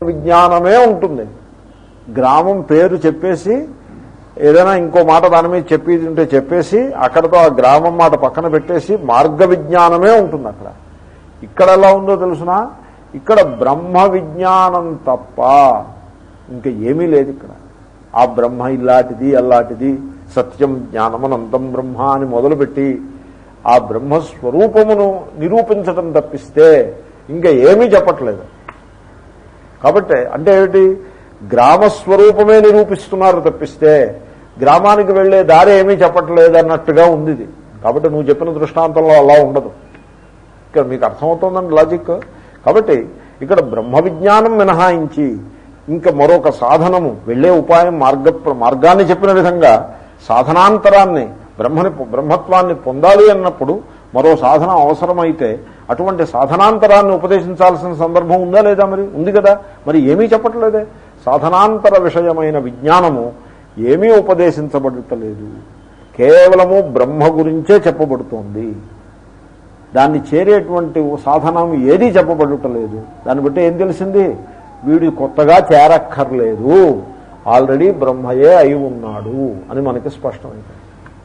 విజ్ఞానమే ఉంటుంది గ్రామం పేరు చెప్పేసి ఏదైనా ఇంకో మాట దాని మీద చెప్పేది ఉంటే చెప్పేసి అక్కడతో ఆ గ్రామం మాట పక్కన పెట్టేసి మార్గ విజ్ఞానమే ఉంటుంది అక్కడ ఇక్కడ ఎలా ఉందో తెలుసునా ఇక్కడ బ్రహ్మ విజ్ఞానం తప్ప ఇంకా ఏమీ లేదు ఇక్కడ ఆ బ్రహ్మ ఇల్లాంటిది అల్లాంటిది సత్యం జ్ఞానమనంతం బ్రహ్మ అని మొదలుపెట్టి ఆ బ్రహ్మస్వరూపమును నిరూపించటం తప్పిస్తే ఇంకా ఏమీ చెప్పట్లేదు కాబట్టి అంటే ఏమిటి గ్రామస్వరూపమే నిరూపిస్తున్నారు తప్పిస్తే గ్రామానికి వెళ్లే దారి ఏమీ చెప్పట్లేదు అన్నట్టుగా ఉంది ఇది కాబట్టి నువ్వు చెప్పిన దృష్టాంతంలో అలా ఉండదు ఇక్కడ మీకు అర్థమవుతుందండి లాజిక్ కాబట్టి ఇక్కడ బ్రహ్మ విజ్ఞానం మినహాయించి ఇంకా మరొక సాధనము వెళ్లే ఉపాయం మార్గ మార్గాన్ని చెప్పిన విధంగా సాధనాంతరాన్ని బ్రహ్మని బ్రహ్మత్వాన్ని పొందాలి అన్నప్పుడు మరో సాధన అవసరమైతే అటువంటి సాధనాంతరాన్ని ఉపదేశించాల్సిన సందర్భం ఉందా లేదా మరి ఉంది కదా మరి ఏమీ చెప్పట్లేదే సాధనాంతర విషయమైన విజ్ఞానము ఏమీ ఉపదేశించబడటలేదు కేవలము బ్రహ్మ గురించే చెప్పబడుతోంది దాన్ని చేరేటువంటి సాధనం ఏదీ చెప్పబడటలేదు దాన్ని బట్టి ఏం తెలిసింది వీడు కొత్తగా చేరక్కర్లేదు ఆల్రెడీ బ్రహ్మయే అయి ఉన్నాడు అని మనకి స్పష్టమైంది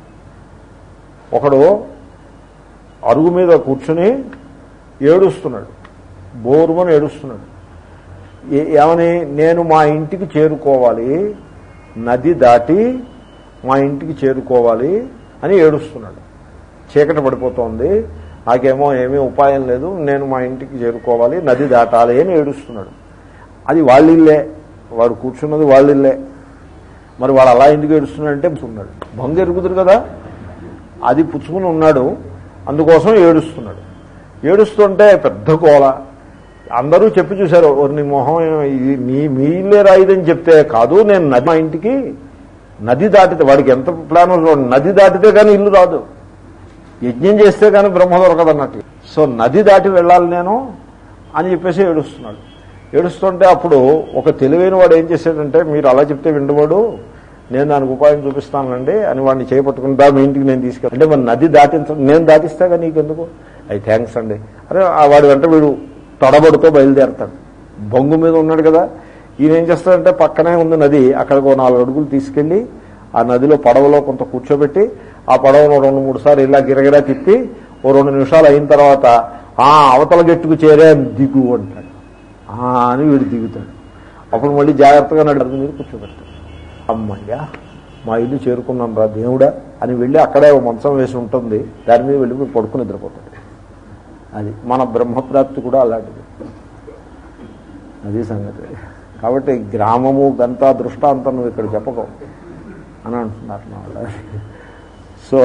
ఒకడు అరుగు మీద కూర్చుని ఏడుస్తున్నాడు బోరుమని ఏడుస్తున్నాడు ఏ- ఏమని నేను మా ఇంటికి చేరుకోవాలి నది దాటి మా ఇంటికి చేరుకోవాలి అని ఏడుస్తున్నాడు చీకటి పడిపోతోంది నాకేమో ఏమీ ఉపాయం లేదు నేను మా ఇంటికి చేరుకోవాలి నది దాటాలి అని ఏడుస్తున్నాడు అది వాళ్ళిల్లే వాడు కూర్చున్నది వాళ్ళిల్లే మరి వాడు అలా ఇంటికి ఏడుస్తున్నాడంటే ఉన్నాడు భంగ ఎరుగుదురు కదా అది పుచ్చుకుని ఉన్నాడు అందుకోసం ఏడుస్తున్నాడు ఏడుస్తుంటే పెద్ద కోల అందరూ చెప్పి చూశారు "ఓరి నీ మొహం ఇది మీ మీ ఇల్లే రాయిదని చెప్తే కాదు నేను నది మా ఇంటికి నది దాటితే వాడికి ఎంత ప్లాన్ ఉందో నది దాటితే కానీ ఇల్లు రాదు యజ్ఞం చేస్తే కానీ బ్రహ్మ దొరకదు అన్నట్టు సో నది దాటి వెళ్ళాలి నేను అని చెప్పేసి ఏడుస్తున్నాడు ఏడుస్తుంటే అప్పుడు ఒక తెలివైన వాడు ఏం చేశాడంటే మీరు అలా చెప్తే విండవాడు నేను దానికి ఉపాయం చూపిస్తానండి అని వాడిని చేపట్టుకుంటా మీ ఇంటికి నేను తీసుకెళ్ళి అంటే మరి నది దాటించ నేను దాటిస్తాగా నీకెందుకు అవి థ్యాంక్స్ అండి అరే ఆ వాడి వెంట వీడు తొడబడుతో బయలుదేరతాడు బొంగు మీద ఉన్నాడు కదా ఈయన ఏం చేస్తాడంటే పక్కనే ఉంది నది అక్కడికి ఓ నాలుగు అడుగులు తీసుకెళ్లి ఆ నదిలో పడవలో కొంత కూర్చోబెట్టి ఆ పడవను రెండు మూడు సార్లు ఇలా గిరగిరా తిప్పి ఓ రెండు నిమిషాలు అయిన తర్వాత ఆ అవతల గట్టుకు చేరే దిగు అంటాడు "ఆ" అని వీడు దిగుతాడు అప్పుడు మళ్ళీ జాగ్రత్తగా నడు అడుగు మీద కూర్చోబెడతాడు అమ్మయ్యా మా ఇల్లు చేరుకున్నాం రా దేవుడా అని వెళ్ళి అక్కడే ఓ మంచం వేసి ఉంటుంది దాని మీద వెళ్ళి మీరు పడుకుని నిద్రపోతాడు అది మన బ్రహ్మప్రాప్తి కూడా అలాంటిది అది సంగతి కాబట్టి గ్రామము గంతా దృష్టాంతం నువ్వు ఇక్కడ చెప్పకవు అని అంటున్నారు మా వాళ్ళు. సో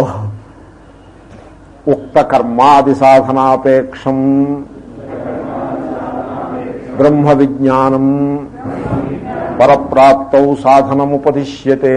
ఉక్త కర్మాది సాధనాపేక్షం బ్రహ్మ విజ్ఞానం పరప్రాప్తౌ సాధనముపదిశ్యతే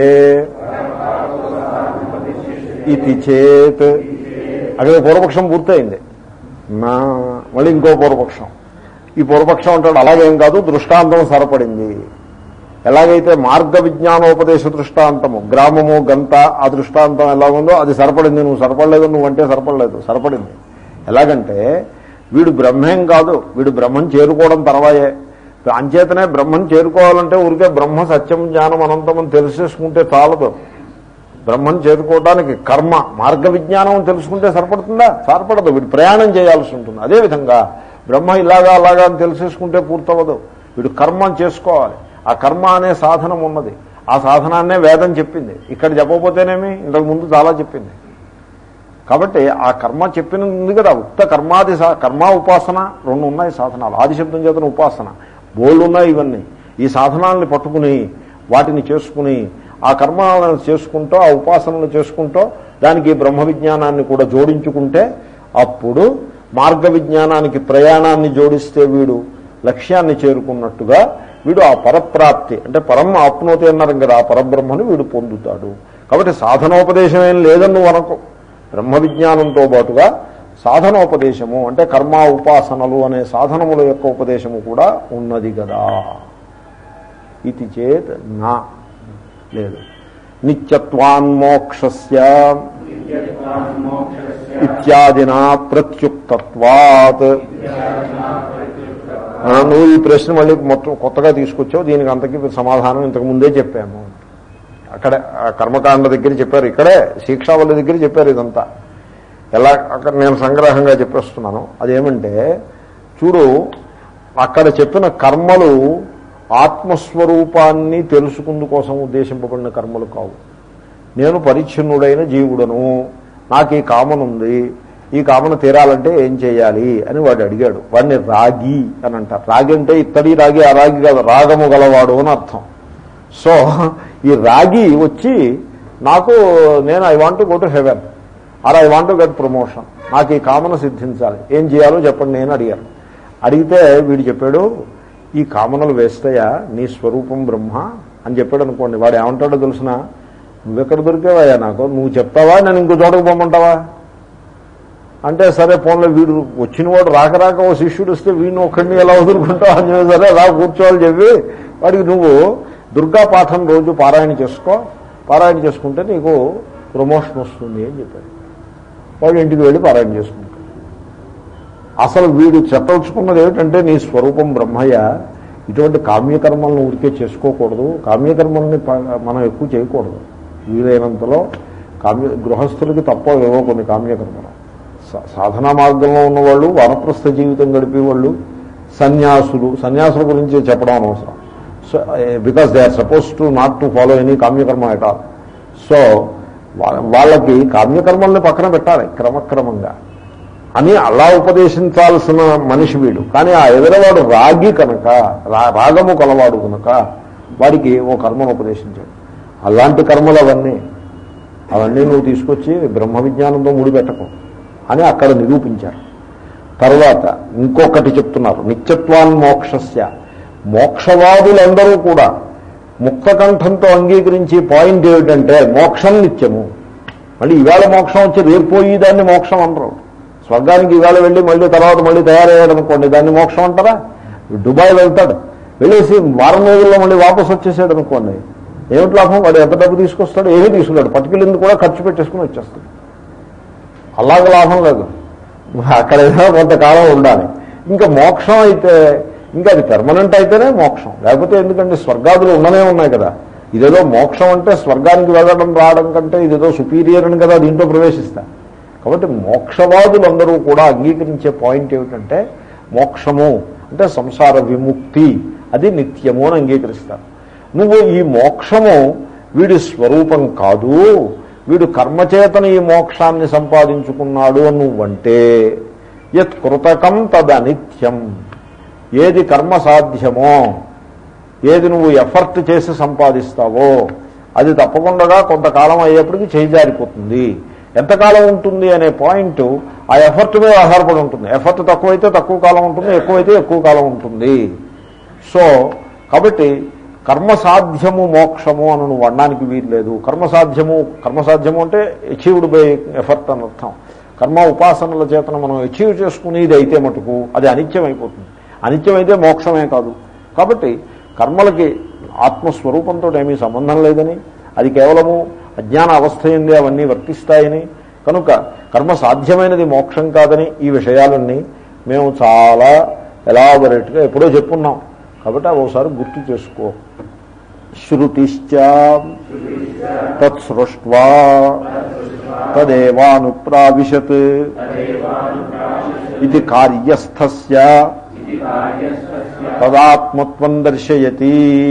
ఇది చేత్ అక్కడ పూర్వపక్షం పూర్తయింది నా మళ్ళీ ఇంకో పూర్వపక్షం ఈ పూర్వపక్షం అంటాడు అలాగేం కాదు దృష్టాంతం సరపడింది ఎలాగైతే మార్గ విజ్ఞానోపదేశ దృష్టాంతము గ్రామము గంత ఆ దృష్టాంతం ఎలాగుందో అది సరపడింది నువ్వు సరపడలేదు నువ్వంటే సరపడలేదు సరపడింది ఎలాగంటే వీడు బ్రహ్మేం కాదు వీడు బ్రహ్మం చేరుకోవడం తర్వాయే అంచేతనే బ్రహ్మం చేరుకోవాలంటే ఊరికే బ్రహ్మ సత్యం జ్ఞానం అనంతం అని తెలిసేసుకుంటే చాలదు బ్రహ్మం చేరుకోవడానికి కర్మ మార్గ విజ్ఞానం తెలుసుకుంటే సరిపడుతుందా సరిపడదు వీడు ప్రయాణం చేయాల్సి ఉంటుంది అదేవిధంగా బ్రహ్మ ఇలాగా అలాగా అని తెలిసేసుకుంటే పూర్తవదు వీడు కర్మ చేసుకోవాలి ఆ కర్మ అనే సాధనం ఉన్నది ఆ సాధనాన్నే వేదం చెప్పింది ఇక్కడ చెప్పకపోతేనేమి ఇంతకు ముందు చాలా చెప్పింది కాబట్టి ఆ కర్మ చెప్పినది ఉంది కదా ఉక్త కర్మాది సా కర్మ ఉపాసన రెండు ఉన్నాయి సాధనాలు ఆది శబ్దం చేతన ఉపాసన బోల్డ్ ఉన్నాయి ఇవన్నీ ఈ సాధనాలని పట్టుకుని వాటిని చేసుకుని ఆ కర్మలను చేసుకుంటూ ఆ ఉపాసనలు చేసుకుంటూ దానికి ఈ బ్రహ్మ విజ్ఞానాన్ని కూడా జోడించుకుంటే అప్పుడు మార్గ విజ్ఞానానికి ప్రయాణాన్ని జోడిస్తే వీడు లక్ష్యాన్ని చేరుకున్నట్టుగా వీడు ఆ పరప్రాప్తి అంటే పరం ఆప్నోతి అన్నారు కదా ఆ పరబ్రహ్మను వీడు పొందుతాడు కాబట్టి సాధనోపదేశం ఏం లేదని నువ్వు అనకు బ్రహ్మ విజ్ఞానంతో పాటుగా సాధనోపదేశము అంటే కర్మ ఉపాసనలు అనే సాధనముల యొక్క ఉపదేశము కూడా ఉన్నది కదా ఇది చేత్ నా లేదు నిత్యత్వాన్మోక్షస్య ఇత్యాదినా ప్రత్యుక్తత్వాత్ ఆ, నువ్వు ఈ ప్రశ్న మళ్ళీ మొత్తం కొత్తగా తీసుకొచ్చావు దీనికి అంతకి సమాధానం ఇంతకు ముందే చెప్పాము అక్కడ ఆ కర్మకాండ దగ్గర చెప్పారు ఇక్కడే శిక్షావళి దగ్గర చెప్పారు ఇదంతా ఎలా అక్కడ నేను సంగ్రహంగా చెప్పేస్తున్నాను అదేమంటే చూడు అక్కడ చెప్పిన కర్మలు ఆత్మస్వరూపాన్ని తెలుసుకుందు కోసం ఉద్దేశింపబడిన కర్మలు కావు నేను పరిచ్ఛిన్నుడైన జీవుడను నాకు ఈ కామన ఉంది ఈ కామన తీరాలంటే ఏం చేయాలి అని వాడు అడిగాడు వాడిని రాగి అని అంటారు రాగి అంటే ఇత్తడి రాగి ఆ రాగి కాదు రాగము గలవాడు అని అర్థం సో ఈ రాగి వచ్చి నాకు నేను I want go to heaven or I want get promotion నాకు ఈ కామన సిద్ధించాలి ఏం చేయాలో చెప్పండి నేను అడిగాను అడిగితే వీడు చెప్పాడు ఈ కామనలు వేస్తాయా నీ స్వరూపం బ్రహ్మ అని చెప్పాడు అనుకోండి వాడు ఏమంటాడో తెలుసిన నువ్వెక్కడ దొరికేవాయా నాకు నువ్వు చెప్తావా నేను ఇంకో చోటకు పోమంటావా అంటే సరే పోన్లో వీడు వచ్చిన వాడు రాక రాక ఓ శిష్యుడు వస్తే వీడిని ఒక్కడిని ఎలా వదులుకుంటావు అని చెప్పి సరే రా కూర్చోవాలి చెప్పి వాడికి నువ్వు దుర్గా పాఠం రోజు పారాయణ చేసుకో పారాయణ చేసుకుంటే నీకు ప్రమోషన్ వస్తుంది అని చెప్పాడు వాడు ఇంటికి వెళ్ళి పారాయణ చేసుకుంటాడు అసలు వీడు చెప్పదలుచుకున్నది ఏమిటంటే నీ స్వరూపం బ్రహ్మయ్య ఇటువంటి కామ్యకర్మలను ఊరికే చేసుకోకూడదు కామ్యకర్మల్ని ప- మనం ఎక్కువ చేయకూడదు వీలైనంతలో కామ్య గృహస్థులకి తప్పవేవో కొన్ని కామ్యకర్మలు సా- సాధనా మార్గంలో ఉన్నవాళ్ళు వానప్రస్థ జీవితం గడిపేవాళ్ళు సన్యాసులు సన్యాసుల గురించి చెప్పడం అనవసరం so because they are suppose to not to follow any కామ్యకర్మ ఎట్ ఆల్ సో వా- వాళ్ళకి కామ్యకర్మల్ని పక్కన పెట్టాలి క్రమక్రమంగా అని అలా ఉపదేశించాల్సిన మనిషి వీడు కానీ ఆ ఎదురవాడు రాగి కనుక రా- రాగము కలవాడు కనుక వాడికి ఓ కర్మను ఉపదేశించాడు అలాంటి కర్మలు అవన్నీ అవన్నీ నువ్వు తీసుకొచ్చి బ్రహ్మ విజ్ఞానంతో ముడిపెట్టకు అని అక్కడ నిరూపించారు తర్వాత ఇంకొకటి చెప్తున్నారు నిత్యత్వాన్ మోక్షస్య మోక్షవాదులందరూ కూడా ముక్తకంఠంతో అంగీకరించి పాయింట్ ఏమిటంటే మోక్షం నిత్యము మళ్ళీ ఈవేళ మోక్షం వచ్చి రేపు పోయి దాన్ని మోక్షం అనరు స్వర్గానికి ఈవేళ వెళ్ళి మళ్ళీ తర్వాత మళ్ళీ తయారయ్యాడు అనుకోండి దాన్ని మోక్షం అంటారా దుబాయ్ వెళ్తాడు వెళ్ళేసి వారం రోజుల్లో మళ్ళీ వాపసు వచ్చేసాడు అనుకోండి ఏమిటి లాభం వాడు ఎంత డబ్బు తీసుకొస్తాడు ఏమీ తీసుకున్నాడు పట్టుకెళ్ళింది కూడా ఖర్చు పెట్టేసుకుని వచ్చేస్తాడు అలాగ లాభం లేదు అక్కడ ఏదో కొంతకాలం ఉండాలి ఇంకా మోక్షం అయితే ఇంకా అది పెర్మనెంట్ అయితేనే మోక్షం లేకపోతే ఎందుకంటే స్వర్గాదులు ఉండనే ఉన్నాయి కదా ఇదేదో మోక్షం అంటే స్వర్గానికి వెళ్ళడం రావడం కంటే ఇదేదో సుపీరియర్ అని కదా దీంట్లో ప్రవేశిస్తా కాబట్టి మోక్షవాదులందరూ కూడా అంగీకరించే పాయింట్ ఏమిటంటే మోక్షము అంటే సంసార విముక్తి అది నిత్యము అని అంగీకరిస్తారు నువ్వు ఈ మోక్షము వీడి స్వరూపం కాదు వీడు కర్మచేతన ఈ మోక్షాన్ని సంపాదించుకున్నాడు అని నువ్వంటే యత్ కృతకం తదనిత్యం ఏది కర్మ సాధ్యమో ఏది నువ్వు ఎఫర్ట్ చేసి సంపాదిస్తావో అది తప్పకుండా కొంతకాలం అయ్యేప్పటికి చేజారిపోతుంది ఎంతకాలం ఉంటుంది అనే పాయింట్ ఆ ఎఫర్ట్ మీద ఆధారపడి ఉంటుంది ఎఫర్ట్ తక్కువైతే తక్కువ కాలం ఉంటుంది ఎక్కువైతే ఎక్కువ కాలం ఉంటుంది సో కాబట్టి కర్మ సాధ్యము మోక్షము అని నువ్వు అనడానికి వీలు లేదు కర్మ సాధ్యము కర్మ సాధ్యము అంటే అచీవ్డ్ బై ఎఫర్ట్ అని అర్థం కర్మ ఉపాసనల చేతన మనం అచీవ్ చేసుకునేది అయితే మటుకు అది అనిత్యం అయిపోతుంది అనిత్యమైతే మోక్షమే కాదు కాబట్టి కర్మలకి ఆత్మస్వరూపంతో ఏమీ సంబంధం లేదని అది కేవలము అజ్ఞాన అవస్థ ఎందే అవన్నీ వర్తిస్తాయని కనుక కర్మ సాధ్యమైనది మోక్షం కాదని ఈ విషయాలన్నీ మేము చాలా ఎలాబొరేట్గా ఎప్పుడో చెప్పున్నాం కాబట్టి అవి ఒకసారి గుర్తు చేసుకో శృతిశ్చ తత్సృష్వా తదేవానుప్రావిశత్ ఇది కార్యస్థస్య తదాత్మత్వం దర్శయతి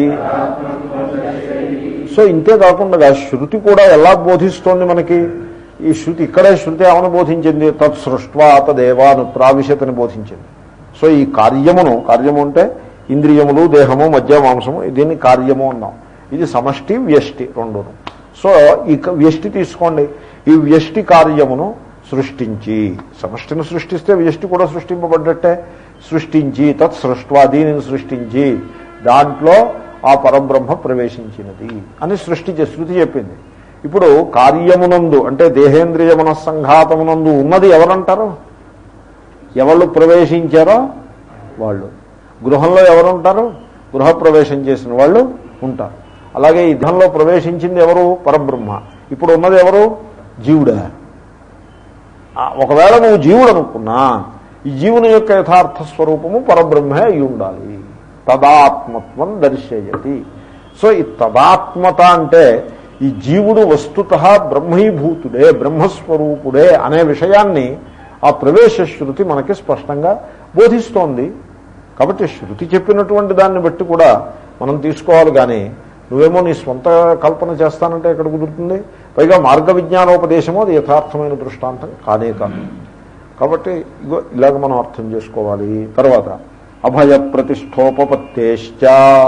సో ఇంతే కాకుండా శృతి కూడా ఎలా బోధిస్తోంది మనకి ఈ శృతి ఇక్కడే శృతి ఏమని బోధించింది తత్ సృష్వా తదేవాను ప్రావిశతని బోధించింది సో ఈ కార్యమును కార్యము అంటే ఇంద్రియములు దేహము మధ్య మాంసము దీన్ని కార్యము అన్నాం ఇది సమష్టి వ్యష్టి రెండును సో ఈ క- వ్యష్టి తీసుకోండి ఈ వ్యష్టి కార్యమును సృష్టించి సమష్టిని సృష్టిస్తే వ్యష్టి కూడా సృష్టింపబడ్డట్టే సృష్టించి తత్ సృష్వా దీనిని సృష్టించి దాంట్లో ఆ పరబ్రహ్మ ప్రవేశించినది అని సృష్టి చే- శృతి చెప్పింది ఇప్పుడు కార్యమునందు అంటే దేహేంద్రియ మనస్సంఘాతమునందు ఉన్నది ఎవరంటారు ఎవళ్ళు ప్రవేశించారో వాళ్ళు గృహంలో ఎవరు ఉంటారు గృహప్రవేశం చేసిన వాళ్ళు ఉంటారు అలాగే ఈ దేహంలో ప్రవేశించింది ఎవరు పరబ్రహ్మ ఇప్పుడు ఉన్నది ఎవరు జీవుడా ఆ, ఒకవేళ నువ్వు జీవుడు అనుకున్నా ఈ జీవుని యొక్క యథార్థ స్వరూపము పరబ్రహ్మే అయి ఉండాలి తదాత్మత్వం దర్శయతి సో ఈ తదాత్మత అంటే ఈ జీవుడు వస్తుత బ్రహ్మీభూతుడే బ్రహ్మస్వరూపుడే అనే విషయాన్ని ఆ ప్రవేశ శృతి మనకి స్పష్టంగా బోధిస్తోంది కాబట్టి శృతి చెప్పినటువంటి దాన్ని బట్టి కూడా మనం తీసుకోవాలి కానీ నువ్వేమో నీ స్వంత కల్పన చేస్తానంటే ఎక్కడ కుదురుతుంది పైగా మార్గ విజ్ఞానోపదేశము అది యథార్థమైన దృష్టాంతం కానే కాదు కాబట్టి ఇగో ఇలాగ మనం అర్థం చేసుకోవాలి తర్వాత అభయ ప్రతిష్టోపత్తిశ్చ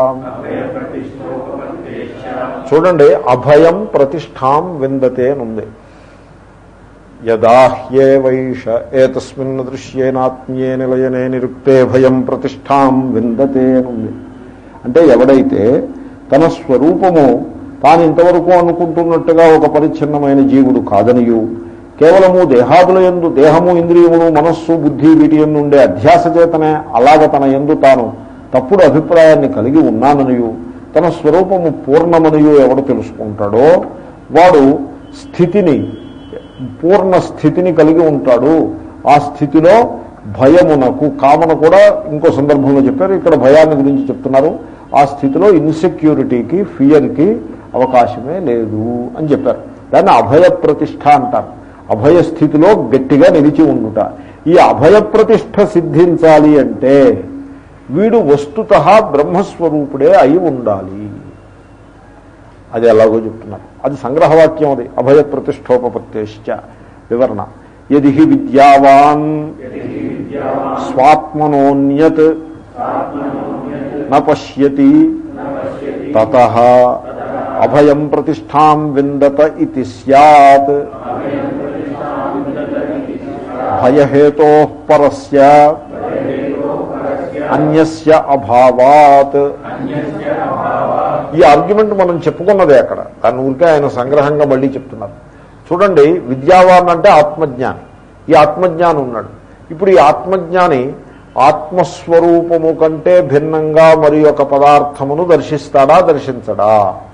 చూడండి అభయం ప్రతిష్టాం విందతే అని ఉంది యదాహ్యే వైష ఏతస్మిన్ దృశ్యేనాత్మీయే నిలయనే నిరుక్తే భయం ప్రతిష్టాం విందతే అని ఉంది అంటే ఎవడైతే తన స్వరూపము తాను ఇంతవరకు అనుకుంటున్నట్టుగా ఒక పరిచ్ఛిన్నమైన జీవుడు కాదనియు కేవలము దేహాదుల ఎందు దేహము ఇంద్రియములు మనస్సు బుద్ధి వీటి ఎందు ఉండే అధ్యాస చేతనే అలాగ తన ఎందు తాను తప్పుడు అభిప్రాయాన్ని కలిగి ఉన్నాననియు తన స్వరూపము పూర్ణమనియు ఎవడు తెలుసుకుంటాడో వాడు స్థితిని పూర్ణ స్థితిని కలిగి ఉంటాడు ఆ స్థితిలో భయమునకు కామన కూడా ఇంకో సందర్భంలో చెప్పారు ఇక్కడ భయాన్ని గురించి చెప్తున్నారు ఆ స్థితిలో ఇన్సెక్యూరిటీకి ఫియర్కి అవకాశమే లేదు అని చెప్పారు దాన్ని అభయ ప్రతిష్ట అంటారు అభయ స్థితిలో గట్టిగా నిలిచి ఉండుట ఈ అభయ ప్రతిష్ట సిద్ధించాలి అంటే వీడు వస్తుత బ్రహ్మస్వరూపుడే అయి ఉండాలి అది ఎలాగో చెప్తున్నారు అది సంగ్రహవాక్యం అది అభయ ప్రతిష్టోపత్తిశ్చ వివరణ యది హి విద్యావాన్ స్వాత్మనోన్యత్ న పశ్యతి తత అభయం ప్రతిష్టాం విందత ఇది సత్ భయహేతో పరస్య అన్యస్య అభావాత్ ఈ ఆర్గ్యుమెంట్ మనం చెప్పుకున్నదే అక్కడ దాని ఊరికే ఆయన సంగ్రహంగా మళ్ళీ చెప్తున్నారు చూడండి విద్యావాన్ అంటే ఆత్మజ్ఞాని ఈ ఆత్మజ్ఞాని ఉన్నాడు ఇప్పుడు ఈ ఆత్మజ్ఞాని ఆత్మస్వరూపము కంటే భిన్నంగా మరి ఒక పదార్థమును దర్శిస్తాడా దర్శించడా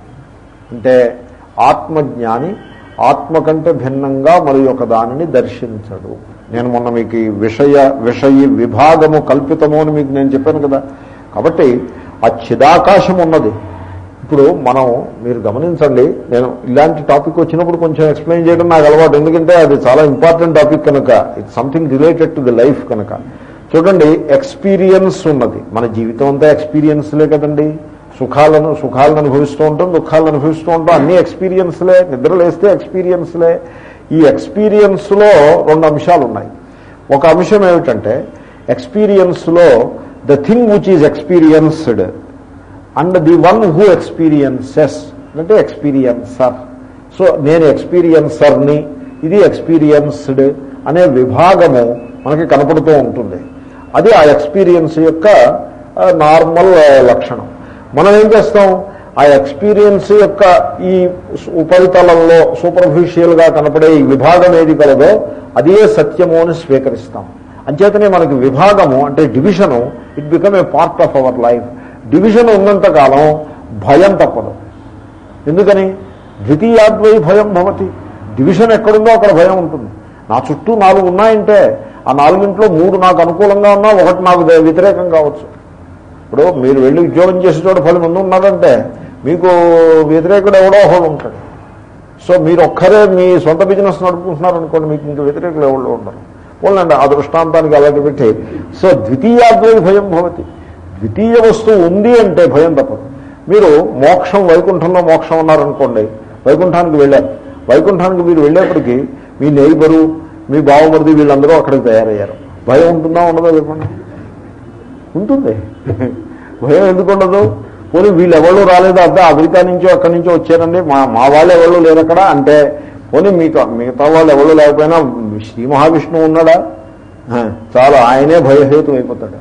అంటే ఆత్మజ్ఞాని ఆత్మ కంటే భిన్నంగా మరి ఒక దానిని దర్శించడు నేను మొన్న మీకు ఈ విషయ విషయ విభాగము కల్పితము అని మీకు నేను చెప్పాను కదా కాబట్టి ఆ చిదాకాశం ఉన్నది ఇప్పుడు మనం మీరు గమనించండి నేను ఇలాంటి టాపిక్ వచ్చినప్పుడు కొంచెం ఎక్స్ప్లెయిన్ చేయడం నాకు అలవాటు ఎందుకంటే అది చాలా ఇంపార్టెంట్ టాపిక్ కనుక it's something related to the life కనుక చూడండి ఎక్స్పీరియన్స్ ఉన్నది మన జీవితం అంతా ఎక్స్పీరియన్స్లే కదండి సుఖాలను సుఖాలను అనుభవిస్తూ ఉంటాం దుఃఖాలను అనుభవిస్తూ ఉంటాం అన్ని ఎక్స్పీరియన్స్లే నిద్రలేస్తే ఎక్స్పీరియన్స్లే ఈ ఎక్స్పీరియన్స్లో రెండు అంశాలు ఉన్నాయి ఒక అంశం ఏమిటంటే ఎక్స్పీరియన్స్లో the thing which is experienced and the one who experiences అంటే ఎక్స్పీరియన్సర్ సో నేను ఎక్స్పీరియన్సర్ని ఇది ఎక్స్పీరియన్స్డ్ అనే విభాగము మనకి కనపడుతూ ఉంటుంది అది ఆ ఎక్స్పీరియన్స్ యొక్క నార్మల్ లక్షణం మనం ఏం చేస్తాం ఆ ఎక్స్పీరియన్స్ యొక్క ఈ ఉపరితలంలో సూపర్ఫిషియల్గా కనపడే ఈ విభాగం ఏది కలదో అదే సత్యము అని స్వీకరిస్తాం అంచేతనే మనకి విభాగము అంటే division it become a part of our life division ఉన్నంత కాలం భయం తప్పదు ఎందుకని ద్వితీయాద్వై భయం భవతి డివిజన్ ఎక్కడుందో అక్కడ భయం ఉంటుంది నా చుట్టూ నాలుగు ఉన్నాయంటే ఆ నాలుగింట్లో మూడు నాకు అనుకూలంగా ఉన్నా ఒకటి నాకు వ్యతిరేకం కావచ్చు ఇప్పుడు మీరు వెళ్ళి ఉద్యోగం చేసే చోట పది మంది ఉన్నారంటే మీకు వ్యతిరేకుడు ఎవడో ఒకడు ఉంటాడు సో మీరు ఒక్కరే మీ సొంత బిజినెస్ నడుపుకుంటున్నారు అనుకోండి మీకు ఇంక వ్యతిరేకులు ఎవరు ఉండరు పోలండి ఆ దృష్టాంతానికి అలాగే పెట్టి సో ద్వితీయాద్వై భయం భవతి ద్వితీయ వస్తువు ఉంది అంటే భయం తప్పదు మీరు మోక్షం వైకుంఠంలో మోక్షం ఉన్నారనుకోండి వైకుంఠానికి వెళ్ళారు వైకుంఠానికి మీరు వెళ్ళేప్పటికీ మీ నైబరు మీ బావమరిది వీళ్ళందరూ అక్కడికి తయారయ్యారు భయం ఉంటుందా ఉండదో చెప్పండి ఉంటుంది భయం ఎందుకు ఉండదు పోనీ వీళ్ళు ఎవరు రాలేదు అర్థం అమెరికా నుంచో అక్కడి నుంచో వచ్చారండి మా మా వాళ్ళు ఎవరు లేరు అక్కడ అంటే పోనీ మీకు మిగతా వాళ్ళు ఎవరు లేకపోయినా శ్రీ మహావిష్ణువు ఉన్నాడా చాలా ఆయనే భయహేతు అయిపోతాడు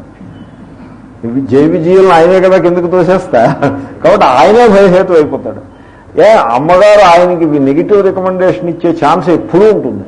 జై విజయులను ఆయనే కదా కిందకు తోసేస్తా కాబట్టి ఆయనే భయహేతు అయిపోతాడు ఏ అమ్మగారు ఆయనకి నెగిటివ్ రికమెండేషన్ ఇచ్చే ఛాన్స్ ఎప్పుడూ ఉంటుంది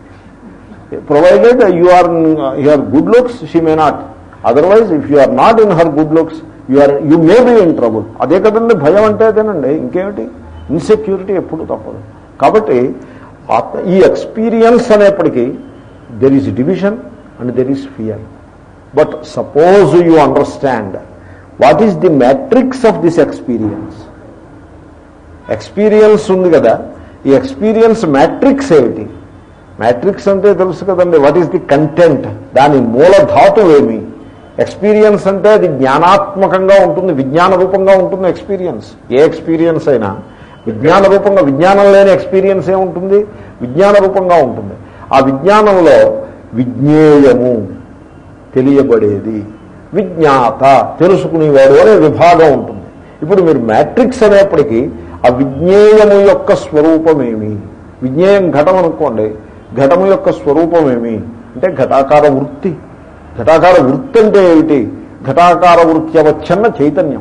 provided you are you are good looks she may not otherwise if you are not in her good looks you are you may be in trouble అదే కదండి భయం అంటే అదేనండి ఇంకేమిటి ఇన్సెక్యూరిటీ ఎప్పుడు తప్పదు కాబట్టి ఈ ఎక్స్పీరియన్స్ అనేప్పటికీ there is division and there is fear but suppose you understand what is the matrix of this experience experience ఉంది కదా ఈ ఎక్స్పీరియన్స్ మ్యాట్రిక్స్ ఏమిటి మ్యాట్రిక్స్ అంటే తెలుసు కదండి వాట్ ఈస్ ది కంటెంట్ దాని మూల ధాతు ఏమి ఎక్స్పీరియన్స్ అంటే అది జ్ఞానాత్మకంగా ఉంటుంది విజ్ఞాన రూపంగా ఉంటుంది ఎక్స్పీరియన్స్ ఏ ఎక్స్పీరియన్స్ అయినా విజ్ఞాన రూపంగా విజ్ఞానం లేని ఎక్స్పీరియన్స్ ఏముంటుంది విజ్ఞాన రూపంగా ఉంటుంది ఆ విజ్ఞానంలో విజ్ఞేయము తెలియబడేది విజ్ఞాత తెలుసుకునేవాడు అనే విభాగం ఉంటుంది ఇప్పుడు మీరు మ్యాట్రిక్స్ అనేప్పటికీ ఆ విజ్ఞేయము యొక్క స్వరూపమేమి విజ్ఞేయం ఘటం అనుకోండి ఘటము యొక్క స్వరూపమేమి అంటే ఘటాకార వృత్తి ఘటాకార వృత్తి అంటే ఏమిటి ఘటాకార వృత్యవచ్చన్న చైతన్యం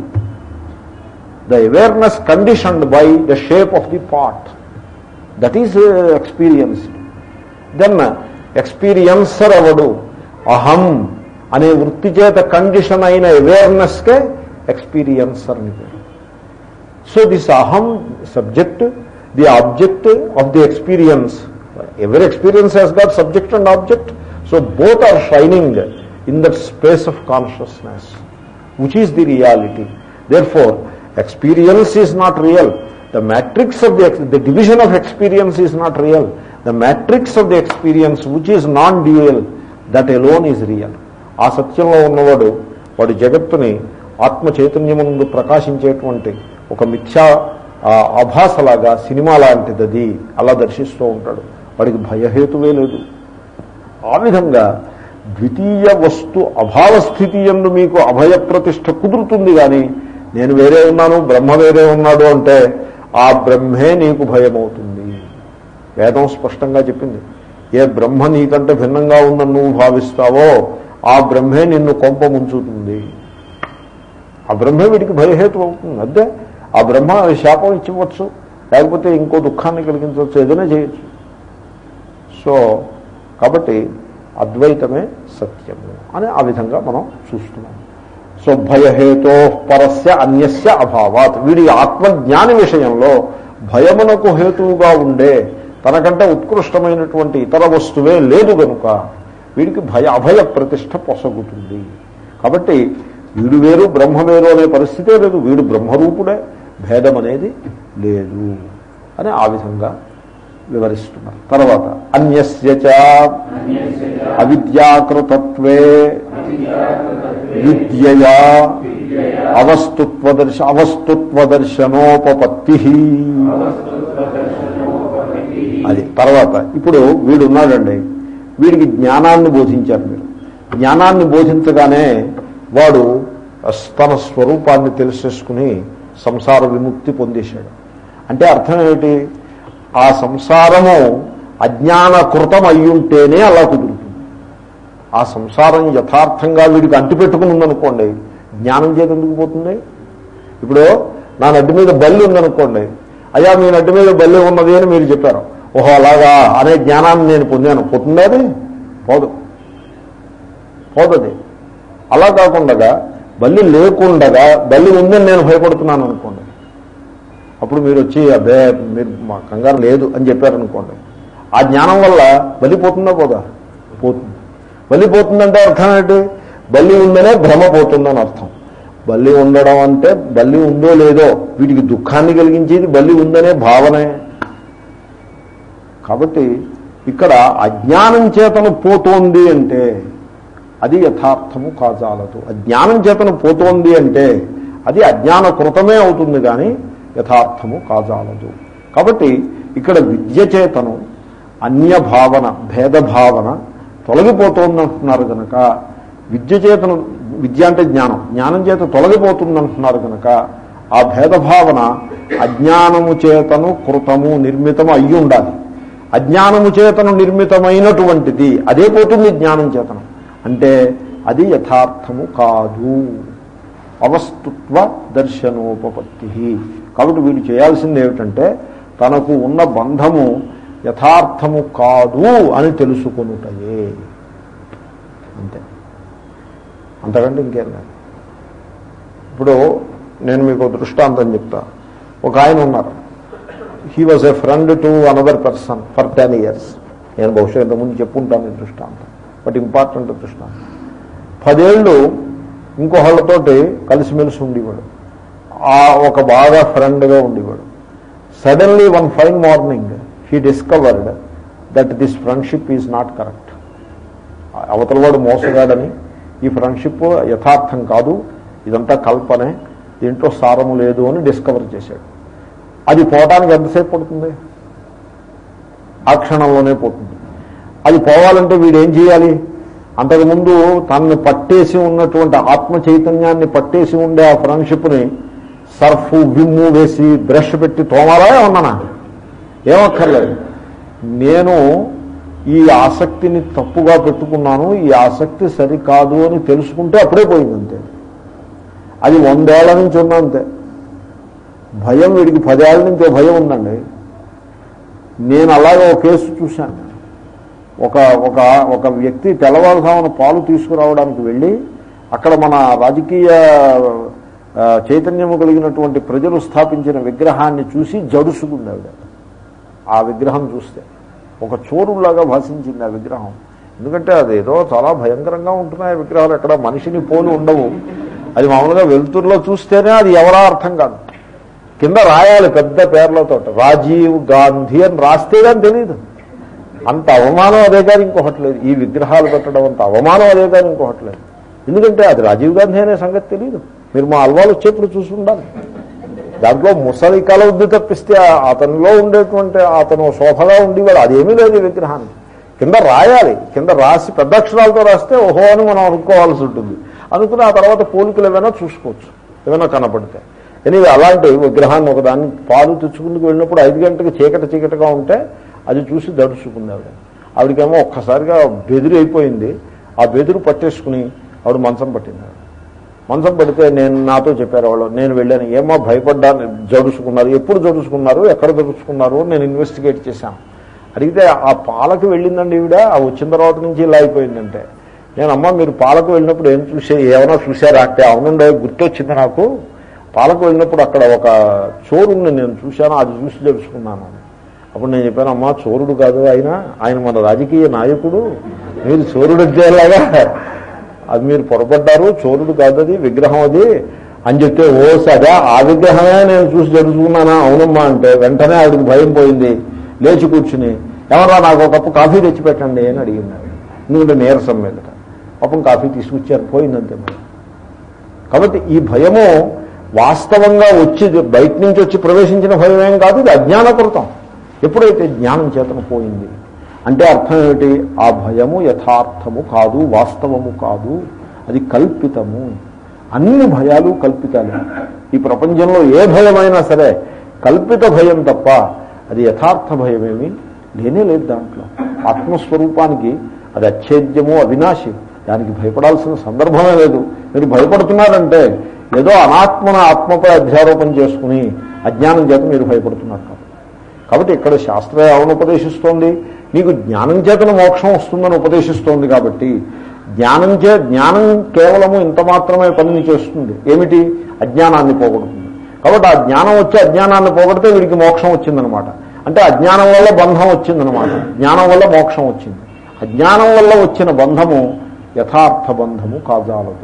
the awareness conditioned by the shape of the pot that is experienced then experiencer అవడు అహం అనే వృత్తి చేత కండిషన్ అయిన అవేర్నెస్కే ఎక్స్పీరియన్సర్ అని పేరు సో దిస్ అహం subject the object of the experience ఎవరి experience he's got subject and object so both are shining in that space of consciousness which is the reality therefore experience is not real the matrix of the the division of experience is not real the matrix of the experience which is non dual that alone is real ఆ సత్యంలో ఉన్నవాడు వాడు జగత్తుని ఆత్మ చైతన్యముందు ప్రకాశించేటువంటి ఒక మిథ్యా ఆ, ఆభాసలాగా cinema లాంటిది అది అలా దర్శిస్తూ ఉంటాడు వాడికి భయహేతువే లేదు ఆ విధంగా ద్వితీయ వస్తు అభావ స్థితి ఎందు మీకు అభయ ప్రతిష్ట కుదురుతుంది కానీ నేను వేరే ఉన్నాను బ్రహ్మ వేరే ఉన్నాడు అంటే ఆ బ్రహ్మే నీకు భయమవుతుంది వేదం స్పష్టంగా చెప్పింది ఏ బ్రహ్మ నీకంటే భిన్నంగా ఉందని నువ్వు భావిస్తావో ఆ బ్రహ్మే నిన్ను కొంప ముంచుతుంది ఆ బ్రహ్మే వీడికి భయహేతు అవుతుంది అదే ఆ బ్రహ్మ శాపం ఇచ్చివచ్చు లేకపోతే ఇంకో దుఃఖాన్ని కలిగించవచ్చు ఏదైనా చేయొచ్చు సో కాబట్టి అద్వైతమే సత్యము అని ఆ విధంగా మనం చూస్తున్నాం సో భయహేతో పరస్య అన్యస్య అభావాత్ వీడి ఆత్మజ్ఞాని విషయంలో భయమునకు హేతువుగా ఉండే తనకంటే ఉత్కృష్టమైనటువంటి ఇతర వస్తువే లేదు గనుక వీడికి భయ అభయ ప్రతిష్ట పొసగుతుంది కాబట్టి వీడు వేరు బ్రహ్మ వేరు అనే పరిస్థితే లేదు వీడు బ్రహ్మరూపుడే భేదం అనేది లేదు అని ఆ విధంగా వివరిస్తున్నారు తర్వాత అన్యస్య చ అవిద్యాకృతత్వే విద్యయా అవస్తుత్వదర్శ అవస్తుత్వదర్శనోపపత్తి అది తర్వాత ఇప్పుడు వీడు ఉన్నాడండి వీడికి జ్ఞానాన్ని బోధించారు మీరు జ్ఞానాన్ని బోధించగానే వాడు తన స్వరూపాన్ని తెలిసేసుకుని సంసార విముక్తి పొందేశాడు అంటే అర్థం ఏమిటి ఆ సంసారము అజ్ఞానకృతం అయ్యుంటేనే అలా కుదురుతుంది ఆ సంసారం యథార్థంగా వీడికి అంటిపెట్టుకుని ఉందనుకోండి జ్ఞానం చేత ఎందుకు పోతుంది ఇప్పుడు నా నడ్డి మీద బల్లి ఉందనుకోండి అయ్యా మీ నడ్డి మీద బల్లి ఉన్నది అని మీరు చెప్పారు ఓహో అలాగా అనే జ్ఞానాన్ని నేను పొందాను పోతుందా అది పోదు పోతుంది అలా కాకుండా బల్లి లేకుండగా బల్లి ఉందని నేను భయపడుతున్నాను అనుకోండి అప్పుడు మీరు వచ్చి అబ్బే మీరు మా కంగారు లేదు అని చెప్పారనుకోండి ఆ జ్ఞానం వల్ల బలి పోతుందా పోదా పోతుంది బలి పోతుందంటే అర్థం ఏంటి బల్లి ఉందనే భ్రమ పోతుందని అర్థం బల్లి ఉండడం అంటే బల్లి ఉందో లేదో వీటికి దుఃఖాన్ని కలిగించేది బల్లి ఉందనే భావనే కాబట్టి ఇక్కడ అజ్ఞానం చేతను పోతోంది అంటే అది యథార్థము కాజాలదు అజ్ఞానం చేతను పోతోంది అంటే అది అజ్ఞాన కృతమే అవుతుంది కానీ యథార్థము కాజాలదు కాబట్టి ఇక్కడ విద్య చేతను అన్య భావన భేదభావన తొలగిపోతోందంటున్నారు కనుక విద్య చేతను విద్య అంటే జ్ఞానం జ్ఞానం చేత తొలగిపోతుందంటున్నారు కనుక ఆ భేదభావన అజ్ఞానము చేతను కృతము నిర్మితము అయ్యి ఉండాలి అజ్ఞానము చేతను నిర్మితమైనటువంటిది అదే పోతుంది జ్ఞానం చేతను అంటే అది యథార్థము కాదు అవస్తుత్వ దర్శనోపపత్తి కాబట్టి వీడు చేయాల్సింది ఏమిటంటే తనకు ఉన్న బంధము యథార్థము కాదు అని తెలుసుకొనుటయే అంతే అంతకంటే ఇంకేం లేదు ఇప్పుడు నేను మీకు ఒక దృష్టాంతం చెప్తా ఒక ఆయన ఉన్నారు he was a friend to another person for ten years నేను బహుశా ఇంతకుముందు చెప్పుంటాను ఈ దృష్టాంతం బట్ ఇంపార్టెంట్ కృష్ణ పదేళ్ళు ఇంకొకళ్ళతోటి కలిసిమెలిసి ఉండేవాడు ఆ ఒక బాగా ఫ్రెండ్గా ఉండేవాడు suddenly one fine morning he discovered that this friendship is not correct అవతలవాడు మోసగాడని ఈ ఫ్రెండ్షిప్ యథార్థం కాదు ఇదంతా కల్పనే దీంట్లో సారము లేదు అని డిస్కవర్ చేశాడు అది పోవటానికి ఎంతసేపు పడుతుంది ఆ క్షణంలోనే పోతుంది అది పోవాలంటే వీడు ఏం చేయాలి అంతకుముందు తనని పట్టేసి ఉన్నటువంటి ఆత్మ చైతన్యాన్ని పట్టేసి ఉండే ఆ ఫ్రెండ్షిప్ని సర్ఫ్ విమ్ము వేసి బ్రష్ పెట్టి తోమాలా ఏమన్నానా ఏమక్కర్లేదు నేను ఈ ఆసక్తిని తప్పుగా పెట్టుకున్నాను ఈ ఆసక్తి సరికాదు అని తెలుసుకుంటే అప్పుడే పోయింది అంతే అది వందేళ్ల నుంచి ఉన్నా అంతే భయం వీడికి పదేళ్ల నుంచి ఓ భయం ఉందండి నేను అలాగే ఒక కేసు చూశాను ఒక ఒక ఒక వ్యక్తి తెల్లవారుజామున పాలు తీసుకురావడానికి వెళ్ళి అక్కడ మన రాజకీయ ఆ, చైతన్యము కలిగినటువంటి ప్రజలు స్థాపించిన విగ్రహాన్ని చూసి జడుసుకుంది ఆవిడ ఆ విగ్రహం చూస్తే ఒక చోరులాగా భాషించింది ఆ విగ్రహం ఎందుకంటే అదేదో చాలా భయంకరంగా ఉంటున్నాయి ఆ విగ్రహాలు ఎక్కడ మనిషిని పోలి ఉండవు అది మామూలుగా వెలుతురులో చూస్తేనే అది ఎవరా అర్థం కాదు కింద రాయాలి పెద్ద పేర్లతో రాజీవ్ గాంధీ అని రాస్తే కానీ తెలియదు అంత అవమానం అదే కానీ ఇంకొకటి లేదు ఈ విగ్రహాలు పెట్టడం అంత అవమానం అదే కానీ ఇంకొకటి లేదు ఎందుకంటే అది రాజీవ్ గాంధీ అనే సంగతి తెలియదు మీరు మా అల్వాలు వచ్చేప్పుడు చూసి ఉండాలి దాంట్లో ముసలి కల ఉంది తప్పిస్తే ఆ- అతనిలో ఉండేటువంటి అతను శోభగా ఉండేవాడు అదేమీ లేదు ఈ విగ్రహాన్ని కింద రాయాలి కింద రాసి పెద్ద అక్షరాలతో రాస్తే ఓహో అని మనం అనుకోవాల్సి ఉంటుంది అనుకుని ఆ తర్వాత పోలికలు ఏమైనా చూసుకోవచ్చు ఏమైనా కనపడితే ఎనివే అలాంటి విగ్రహాన్ని ఒకదాన్ని పాలు తెచ్చుకుందుకు వెళ్ళినప్పుడు ఐదు గంటలకు చీకటి చీకటిగా ఉంటే అది చూసి దడుచుకుంది ఆవిడ ఆవిడకేమో ఒక్కసారిగా బెదిరి అయిపోయింది ఆ బెదురు పట్టేసుకుని ఆవిడ మంచం పట్టింది ఆవిడ. మంచం పడితే నేను నాతో చెప్పారు వాళ్ళు నేను వెళ్ళాను ఏమో భయపడ్డాను జడుచుకున్నారు ఎప్పుడు జడుచుకున్నారు ఎక్కడ జడుచుకున్నారు అని నేను ఇన్వెస్టిగేట్ చేశాను అడిగితే ఆ పాలకు వెళ్ళిందండి ఈవిడ ఆ వచ్చిన తర్వాత నుంచి ఇలా అయిపోయిందంటే నేను అమ్మ మీరు పాలకు వెళ్ళినప్పుడు ఏం చూసే ఏమైనా చూసారా అంటే అవునండి గుర్తొచ్చింది నాకు పాలకు వెళ్ళినప్పుడు అక్కడ ఒక చోరుని నేను చూశాను అది చూసి జడుచుకున్నాను అని. అప్పుడు నేను చెప్పాను అమ్మా చోరుడు కాదు ఆయన ఆయన మన రాజకీయ నాయకుడు మీరు చోరుడు అంటే ఎలాగా అది మీరు పొరపడ్డారు చోరుడు కాదు అది విగ్రహం అది అని చెప్తే ఓ సదా ఆ విగ్రహమే నేను చూసి జరుపుకున్నానా అవునమ్మా అంటే వెంటనే ఆవిడకి భయం పోయింది లేచి కూర్చుని ఎవరా నాకు ఒక కప్పు కాఫీ తెచ్చిపెట్టండి అని అడిగింది ఆవిడ. ఎందుకంటే నీరసం మీదట పాపం కాఫీ తీసుకొచ్చారు పోయిందంతే భయం కాబట్టి ఈ భయము వాస్తవంగా వచ్చి బయట నుంచి వచ్చి ప్రవేశించిన భయం ఏం కాదు ఇది అజ్ఞానకృతం ఎప్పుడైతే జ్ఞానం చేతన పోయింది అంటే అర్థం ఏమిటి ఆ భయము యథార్థము కాదు వాస్తవము కాదు అది కల్పితము అన్ని భయాలు కల్పితాలు ఈ ప్రపంచంలో ఏ భయమైనా సరే కల్పిత భయం తప్ప అది యథార్థ భయమేమి లేనే లేదు దాంట్లో ఆత్మస్వరూపానికి అది అచ్ఛేద్యము అవినాశి దానికి భయపడాల్సిన సందర్భమే లేదు మీరు భయపడుతున్నారంటే ఏదో అనాత్మన ఆత్మపై అధ్యారోపణ చేసుకుని అజ్ఞానం చేత మీరు భయపడుతున్నారు కాబట్టి కాబట్టి ఇక్కడ శాస్త్రం ఏమని ఉపదేశిస్తోంది నీకు జ్ఞానం చేతన మోక్షం వస్తుందని ఉపదేశిస్తోంది కాబట్టి జ్ఞానం చే జ్ఞానం కేవలము ఇంత మాత్రమే పనిని చేస్తుంది ఏమిటి అజ్ఞానాన్ని పోగొడుతుంది కాబట్టి ఆ జ్ఞానం వచ్చి అజ్ఞానాన్ని పోగొడితే వీడికి మోక్షం వచ్చిందనమాట అంటే అజ్ఞానం వల్ల బంధం వచ్చిందనమాట జ్ఞానం వల్ల మోక్షం వచ్చింది అజ్ఞానం వల్ల వచ్చిన బంధము యథార్థ బంధము కాజాలదు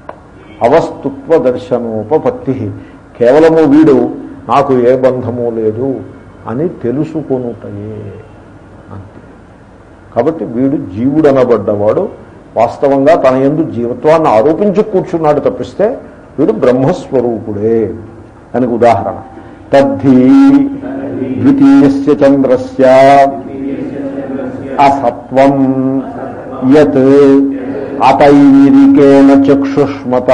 అవస్తుత్వ దర్శనోపపత్తి కేవలము వీడు నాకు ఏ బంధము లేదు అని తెలుసుకొనుటయే అంతే కాబట్టి వీడు జీవుడు అనబడ్డవాడు వాస్తవంగా తన ఎందు జీవత్వాన్ని ఆరోపించి కూర్చున్నాడు తప్పిస్తే వీడు బ్రహ్మస్వరూపుడే దానికి ఉదాహరణ తద్ధి ద్వితీయస్య చంద్రస్య అసత్వం యత్ అతైరికేణ చక్షుష్మత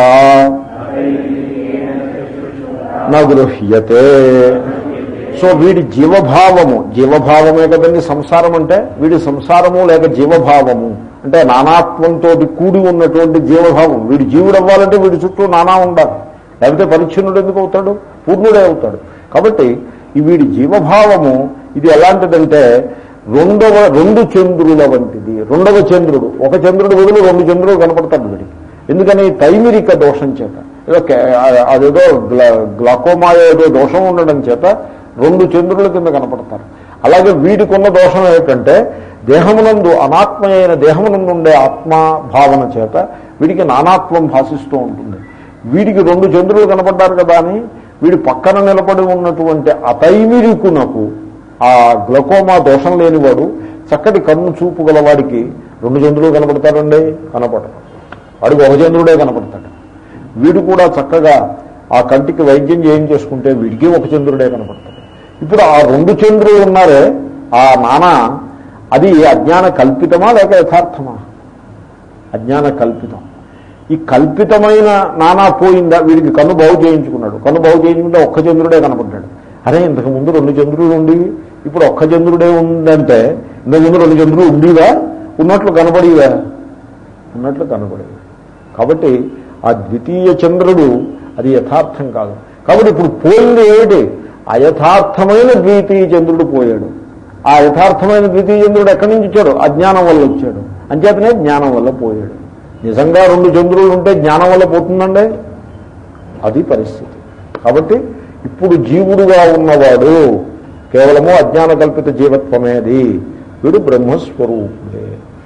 నగృహ్యతే సో వీడి జీవభావము జీవభావమే కదండి సంసారం అంటే వీడి సంసారము లేక జీవభావము అంటే నానాత్వంతో కూడి ఉన్నటువంటి జీవభావం వీడి జీవుడు అవ్వాలంటే వీడి చుట్టూ నానా ఉండాలి లేకపోతే పరిచ్ఛిన్నుడు ఎందుకు అవుతాడు పూర్ణుడే అవుతాడు కాబట్టి ఈ వీడి జీవభావము ఇది ఎలాంటిదంటే రెండవ రెండు చంద్రుల వంటిది రెండవ చంద్రుడు ఒక చంద్రుడు బదులు రెండు చంద్రుడు కనపడతాడు వీడికి ఎందుకని తైమిరిక దోషం చేత ఏదో కే- అదేదో గ్లా- గ్లాకోమా ఏదో దోషం ఉండడం చేత రెండు చంద్రుల కింద కనపడతారు అలాగే వీడికి ఉన్న దోషం ఏమిటంటే దేహమునందు అనాత్మ అయిన దేహమునందు ఉండే ఆత్మ భావన చేత వీడికి నానాత్వం భాషిస్తూ ఉంటుంది వీడికి రెండు చంద్రులు కనపడ్డారు కదా అని వీడి పక్కన నిలబడి ఉన్నటువంటి అతైమిరికునకు ఆ గ్లకోమా దోషం లేనివాడు చక్కటి కన్ను చూపు గలవాడికి రెండు చంద్రులు కనపడతారండి కనపడరు వాడికి ఒక చంద్రుడే కనపడతాడు వీడు కూడా చక్కగా ఆ కంటికి వైద్యం చేయించేసుకుంటే వీడికి ఒక చంద్రుడే కనపడతాడు ఇప్పుడు ఆ రెండు చంద్రులు ఉన్నారే ఆ నానా అది అజ్ఞాన కల్పితమా లేక యథార్థమా అజ్ఞాన కల్పితం ఈ కల్పితమైన నానా పోయిందా వీడికి కన్ను బాగు చేయించుకున్నాడు కన్ను బాగు చేయించుకుంటే ఒక్క చంద్రుడే కనపడ్డాడు అరే ఇంతకు ముందు రెండు చంద్రులు ఉండి ఇప్పుడు ఒక్క చంద్రుడే ఉందంటే ఇంతకు ముందు రెండు చంద్రులు ఉండేవా ఉన్నట్లు కనపడేవా ఉన్నట్లు కనపడేవి కాబట్టి ఆ ద్వితీయ చంద్రుడు అది యథార్థం కాదు కాబట్టి ఇప్పుడు పోయింది ఏమిటి అయథార్థమైన ద్వితీయ చంద్రుడు పోయాడు ఆ యథార్థమైన ద్వితీయ చంద్రుడు ఎక్కడి నుంచి వచ్చాడు అజ్ఞానం వల్ల వచ్చాడు అంచేతనే జ్ఞానం వల్ల పోయాడు నిజంగా రెండు చంద్రులు ఉంటే జ్ఞానం వల్ల పోతుందండి అది పరిస్థితి కాబట్టి ఇప్పుడు జీవుడుగా ఉన్నవాడు కేవలము అజ్ఞాన కల్పిత జీవత్వమేది వీడు బ్రహ్మస్వరూపుడే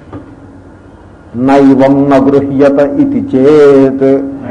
నైవం నగృహ్యత ఇది చేత్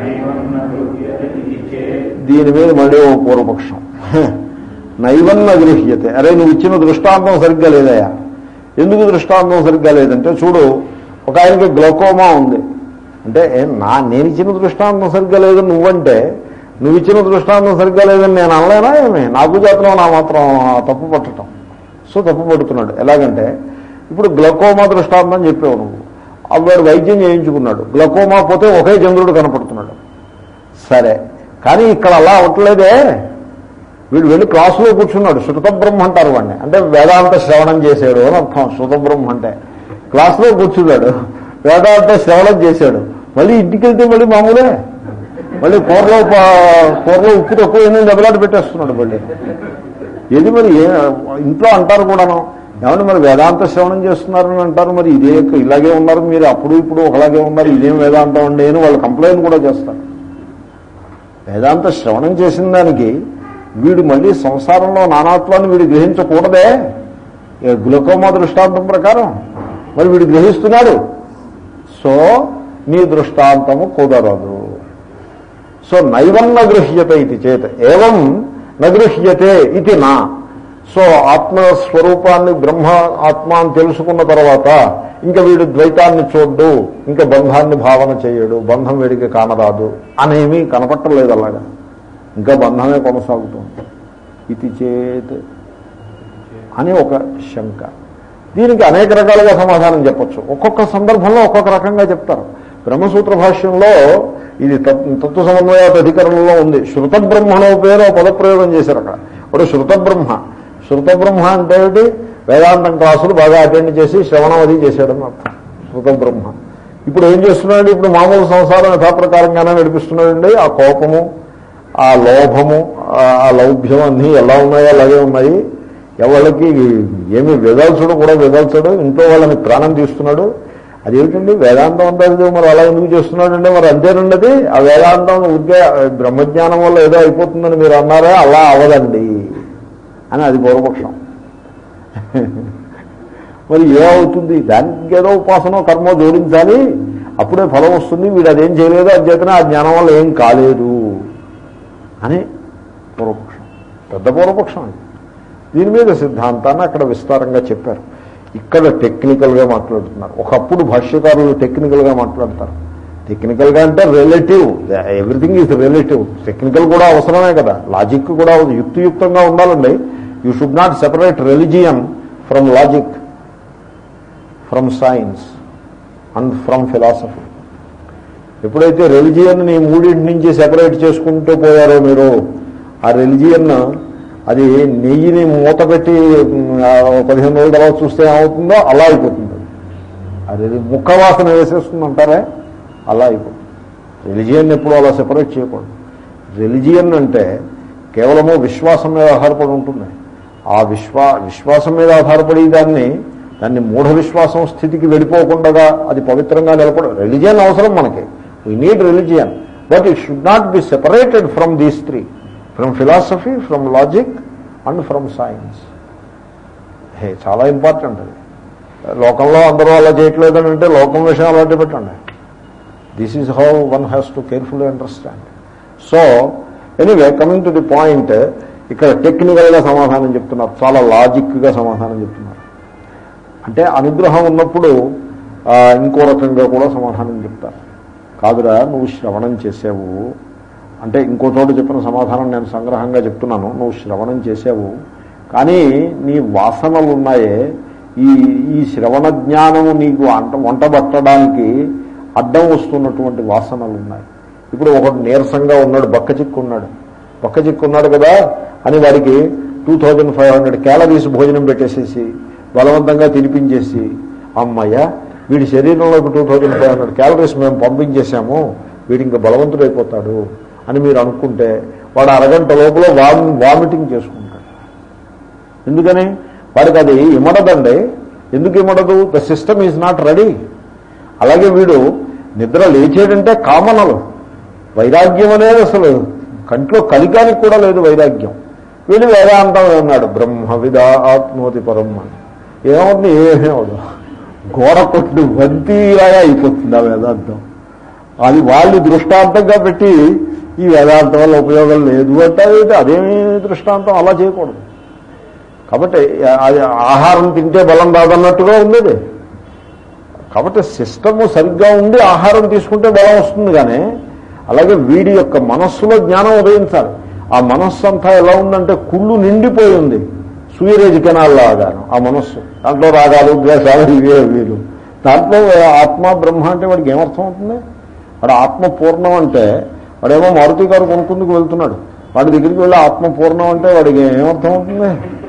దీని మీద మళ్ళీ ఓ పూర్వపక్షం నైవన్న గృహ్యతే అరే నువ్వు ఇచ్చిన దృష్టాంతం సరిగ్గా లేదయా ఎందుకు దృష్టాంతం సరిగ్గా లేదంటే చూడు ఒక ఆయనకి గ్లకోమా ఉంది అంటే ఏ, నా నేను ఇచ్చిన దృష్టాంతం సరిగ్గా లేదని నువ్వంటే నువ్వు ఇచ్చిన దృష్టాంతం సరిగ్గా లేదని నేను అనలేనా ఏమి నాకు జాతలో నా మాత్రం తప్పు పట్టడం సో తప్పు పడుతున్నాడు ఎలాగంటే ఇప్పుడు గ్లకోమా దృష్టాంతం చెప్పావు నువ్వు వాడు వైద్యం చేయించుకున్నాడు గ్లకోమా పోతే ఒకే చంద్రుడు కనపడుతున్నాడు సరే కానీ ఇక్కడ అలా అవట్లేదే వీడు వెళ్ళి క్లాసులో కూర్చున్నాడు శృత బ్రహ్మ అంటారు వాడిని అంటే వేదాంత శ్రవణం చేశాడు అని అర్థం శృత బ్రహ్మ అంటే క్లాసులో కూర్చున్నాడు వేదాంత శ్రవణం చేశాడు మళ్ళీ ఇంటికి వెళ్తే మళ్ళీ మామూలే మళ్ళీ కూరలో పా- కూరలో ఉప్పు తక్కువ ఏందని దెబ్బలాట పెట్టేస్తున్నాడు మళ్ళీ ఏది మరి ఏ- ఇంట్లో అంటారు కూడాను ఏమంటే మరి వేదాంత శ్రవణం చేస్తున్నారని అంటారు మరి ఇదే ఇలాగే ఉన్నారు మీరు అప్పుడు ఇప్పుడు ఒకలాగే ఉన్నారు ఇదేం వేదాంతం అండి అని వాళ్ళు కంప్లైంట్ కూడా చేస్తారు వేదాంత శ్రవణం చేసిన దానికి వీడు మళ్ళీ సంసారంలో నానాత్వాన్ని వీడు గ్రహించకూడదే ఏ గ్లుకోమా దృష్టాంతం ప్రకారం మరి వీడు గ్రహిస్తున్నాడు సో నీ దృష్టాంతము కుదరదు సో నైవన్న గృహ్యత ఇది చేత ఏవం నగృహ్యతే ఇది నా సో ఆత్మస్వరూపాన్ని బ్రహ్మ ఆత్మ అని తెలుసుకున్న తర్వాత ఇంకా వీడు ద్వైతాన్ని చూడ్డు ఇంకా బంధాన్ని భావన చేయడు బంధం వీడికి కానరాదు అనేమీ కనపట్టలేదు అలాగా ఇంకా బంధమే కొనసాగుతుంది ఇది చేత్ అని ఒక శంక దీనికి అనేక రకాలుగా సమాధానం చెప్పొచ్చు ఒక్కొక్క సందర్భంలో ఒక్కొక్క రకంగా చెప్తారు బ్రహ్మసూత్ర భాష్యంలో ఇది తత్- తత్వ సమన్వయాత అధికరణంలో ఉంది శృత బ్రహ్మణో పేరు పదప్రయోగం చేశారు అక్కడ ఇప్పుడు శృత బ్రహ్మ శృత బ్రహ్మ అంటే ఏమిటి వేదాంతం క్లాసులు బాగా అటెండ్ చేసి శ్రవణం అది చేశాడని అర్థం శృత బ్రహ్మ ఇప్పుడు ఏం చేస్తున్నాడు ఇప్పుడు మామూలు సంసారం యథాప్రకారంగానే నడిపిస్తున్నాడండి ఆ కోపము ఆ లోభము ఆ- ఆ లౌభ్యం అన్నీ ఎలా ఉన్నాయో అలాగే ఉన్నాయి ఎవరికి ఏమి వెదల్చడు కూడా వెదల్చడు ఇంట్లో వాళ్ళని ప్రాణం తీస్తున్నాడు అదేమిటండి వేదాంతం అంటారు మరి అలా ఎందుకు చేస్తున్నాడంటే మరి అంతేనండి అది ఆ వేదాంతం ఉద్య బ్రహ్మజ్ఞానం వల్ల ఏదో అయిపోతుందని మీరు అన్నారా అలా అవదండి అని అది పూర్వపక్షం మరి ఏమవుతుంది దానికి ఏదో ఉపాసన కర్మ జోడించాలి అప్పుడే ఫలం వస్తుంది వీడు అదేం చేయలేదు అధ్యతనే ఆ జ్ఞానం వల్ల ఏం కాలేదు అని పూర్వపక్షం పెద్ద పూర్వపక్షం అది దీని మీద సిద్ధాంతాన్ని అక్కడ విస్తారంగా చెప్పారు ఇక్కడ టెక్నికల్గా మాట్లాడుతున్నారు ఒకప్పుడు భాష్యకారులు టెక్నికల్గా మాట్లాడతారు టెక్నికల్గా అంటే relative everything is relative technical కూడా అవసరమే కదా లాజిక్ కూడా అవసరం. యుక్తియుక్తంగా ఉండాలండి you should not separate religion from logic from science and from philosophy ఎప్పుడైతే రెలిజియన్ ని మూడింటి నుంచి సెపరేట్ చేసుకుంటూ పోయారో మీరు ఆ రెలిజియన్ అది నెయ్యిని మూత పెట్టి ఉమ్, ఆ పదిహేను రోజుల తర్వాత చూస్తే ఏమవుతుందో అలా అయిపోతుంది అది ముక్క వాసన వేసేస్తుంది అంటారే అలా అయిపోతుంది రిలిజియన్ ఎప్పుడు అలా సెపరేట్ చేయకూడదు రిలిజియన్ అంటే కేవలము విశ్వాసం మీద ఆధారపడి ఉంటుంది ఆ విశ్వా విశ్వాసం మీద ఆధారపడి దాన్ని దాన్ని మూఢ విశ్వాసం స్థితికి వెళ్ళిపోకుండా అది పవిత్రంగా నిలబడ రిలిజియన్ అవసరం మనకి we need religion but it should not be separated from these three from philosophy from logic and from science హే చాలా ఇంపార్టెంట్ అది లోకంలో అందరూ అలా చేయట్లేదని అంటే లోకం విషయం అలాంటి పెట్టండి this is how one has to carefully understand so anyway coming to the point ఇక్కడ టెక్నికల్గా సమాధానం చెప్తున్నారు చాలా లాజిక్గా సమాధానం చెప్తున్నారు అంటే అనుగ్రహం ఉన్నప్పుడు ఆ, ఇంకో రకంగా కూడా సమాధానం చెప్తారు కాదురా నువ్వు శ్రవణం చేసావు అంటే ఇంకో చోట చెప్పిన సమాధానం నేను సంగ్రహంగా చెప్తున్నాను నువ్వు శ్రవణం చేసావు కానీ నీ వాసనలు ఉన్నాయే ఈ ఈ శ్రవణ జ్ఞానము నీకు అంట వంటబట్టడానికి అడ్డం వస్తున్నటువంటి వాసనలు ఉన్నాయి ఇప్పుడు ఒకడు నీరసంగా ఉన్నాడు బక్క చిక్కున్నాడు బక్క చిక్కున్నాడు కదా అని వాడికి two thousand five hundred calories భోజనం పెట్టేసేసి బలవంతంగా తినిపించేసి అమ్మయ్య వీడి శరీరంలోకి two thousand five hundred calories మేము పంపించేశాము వీడి ఇంకా బలవంతుడైపోతాడు అని మీరు అనుకుంటే వాడు అరగంట లోపల వామ్ వామిటింగ్ చేసుకుంటాడు ఎందుకని వాడికి అది ఇమడదండి ఎందుకు ఇమడదు the system is not ready అలాగే వీడు నిద్ర లేచేటంటే కామనలు వైరాగ్యం అనేది అసలు కంట్లో కలికానికి కూడా లేదు వైరాగ్యం వీడు వేదాంతం అన్నాడు బ్రహ్మ విదా ఆత్మోతి పరం అని ఏమవుతుంది ఏమీ అవదు గోడ కొట్టు వంతిలాగా అయిపోతుంది ఆ వేదాంతం అది వాళ్ళు దృష్టాంతంగా పెట్టి ఈ వేదాంతం వల్ల ఉపయోగం లేదు అంటే అదేమి దృష్టాంతం అలా చేయకూడదు కాబట్టి అది ఆహారం తింటే బలం రాదన్నట్టుగా ఉంది అది. కాబట్టి సిస్టము సరిగ్గా ఉండి ఆహారం తీసుకుంటే బలం వస్తుంది కానీ అలాగే వీడి యొక్క మనస్సులో జ్ఞానం ఉదయించాలి ఆ మనస్సు అంతా ఎలా ఉందంటే కుళ్ళు నిండిపోయి ఉంది సూర్యరేజ్ కెనాల్ లాగాను ఆ మనస్సు దాంట్లో రాగాలు ద్వేషాలు ఇవే వీలు దాంట్లో ఆత్మ బ్రహ్మ అంటే వాడికి ఏమర్థం అవుతుంది వాడు ఆత్మ పూర్ణం అంటే వాడేమో మారుతి గారు కొనుక్కుందుకు వెళ్తున్నాడు వాడి దగ్గరికి వెళ్ళి ఆత్మ పూర్ణం అంటే వాడికి ఏమర్థం అవుతుంది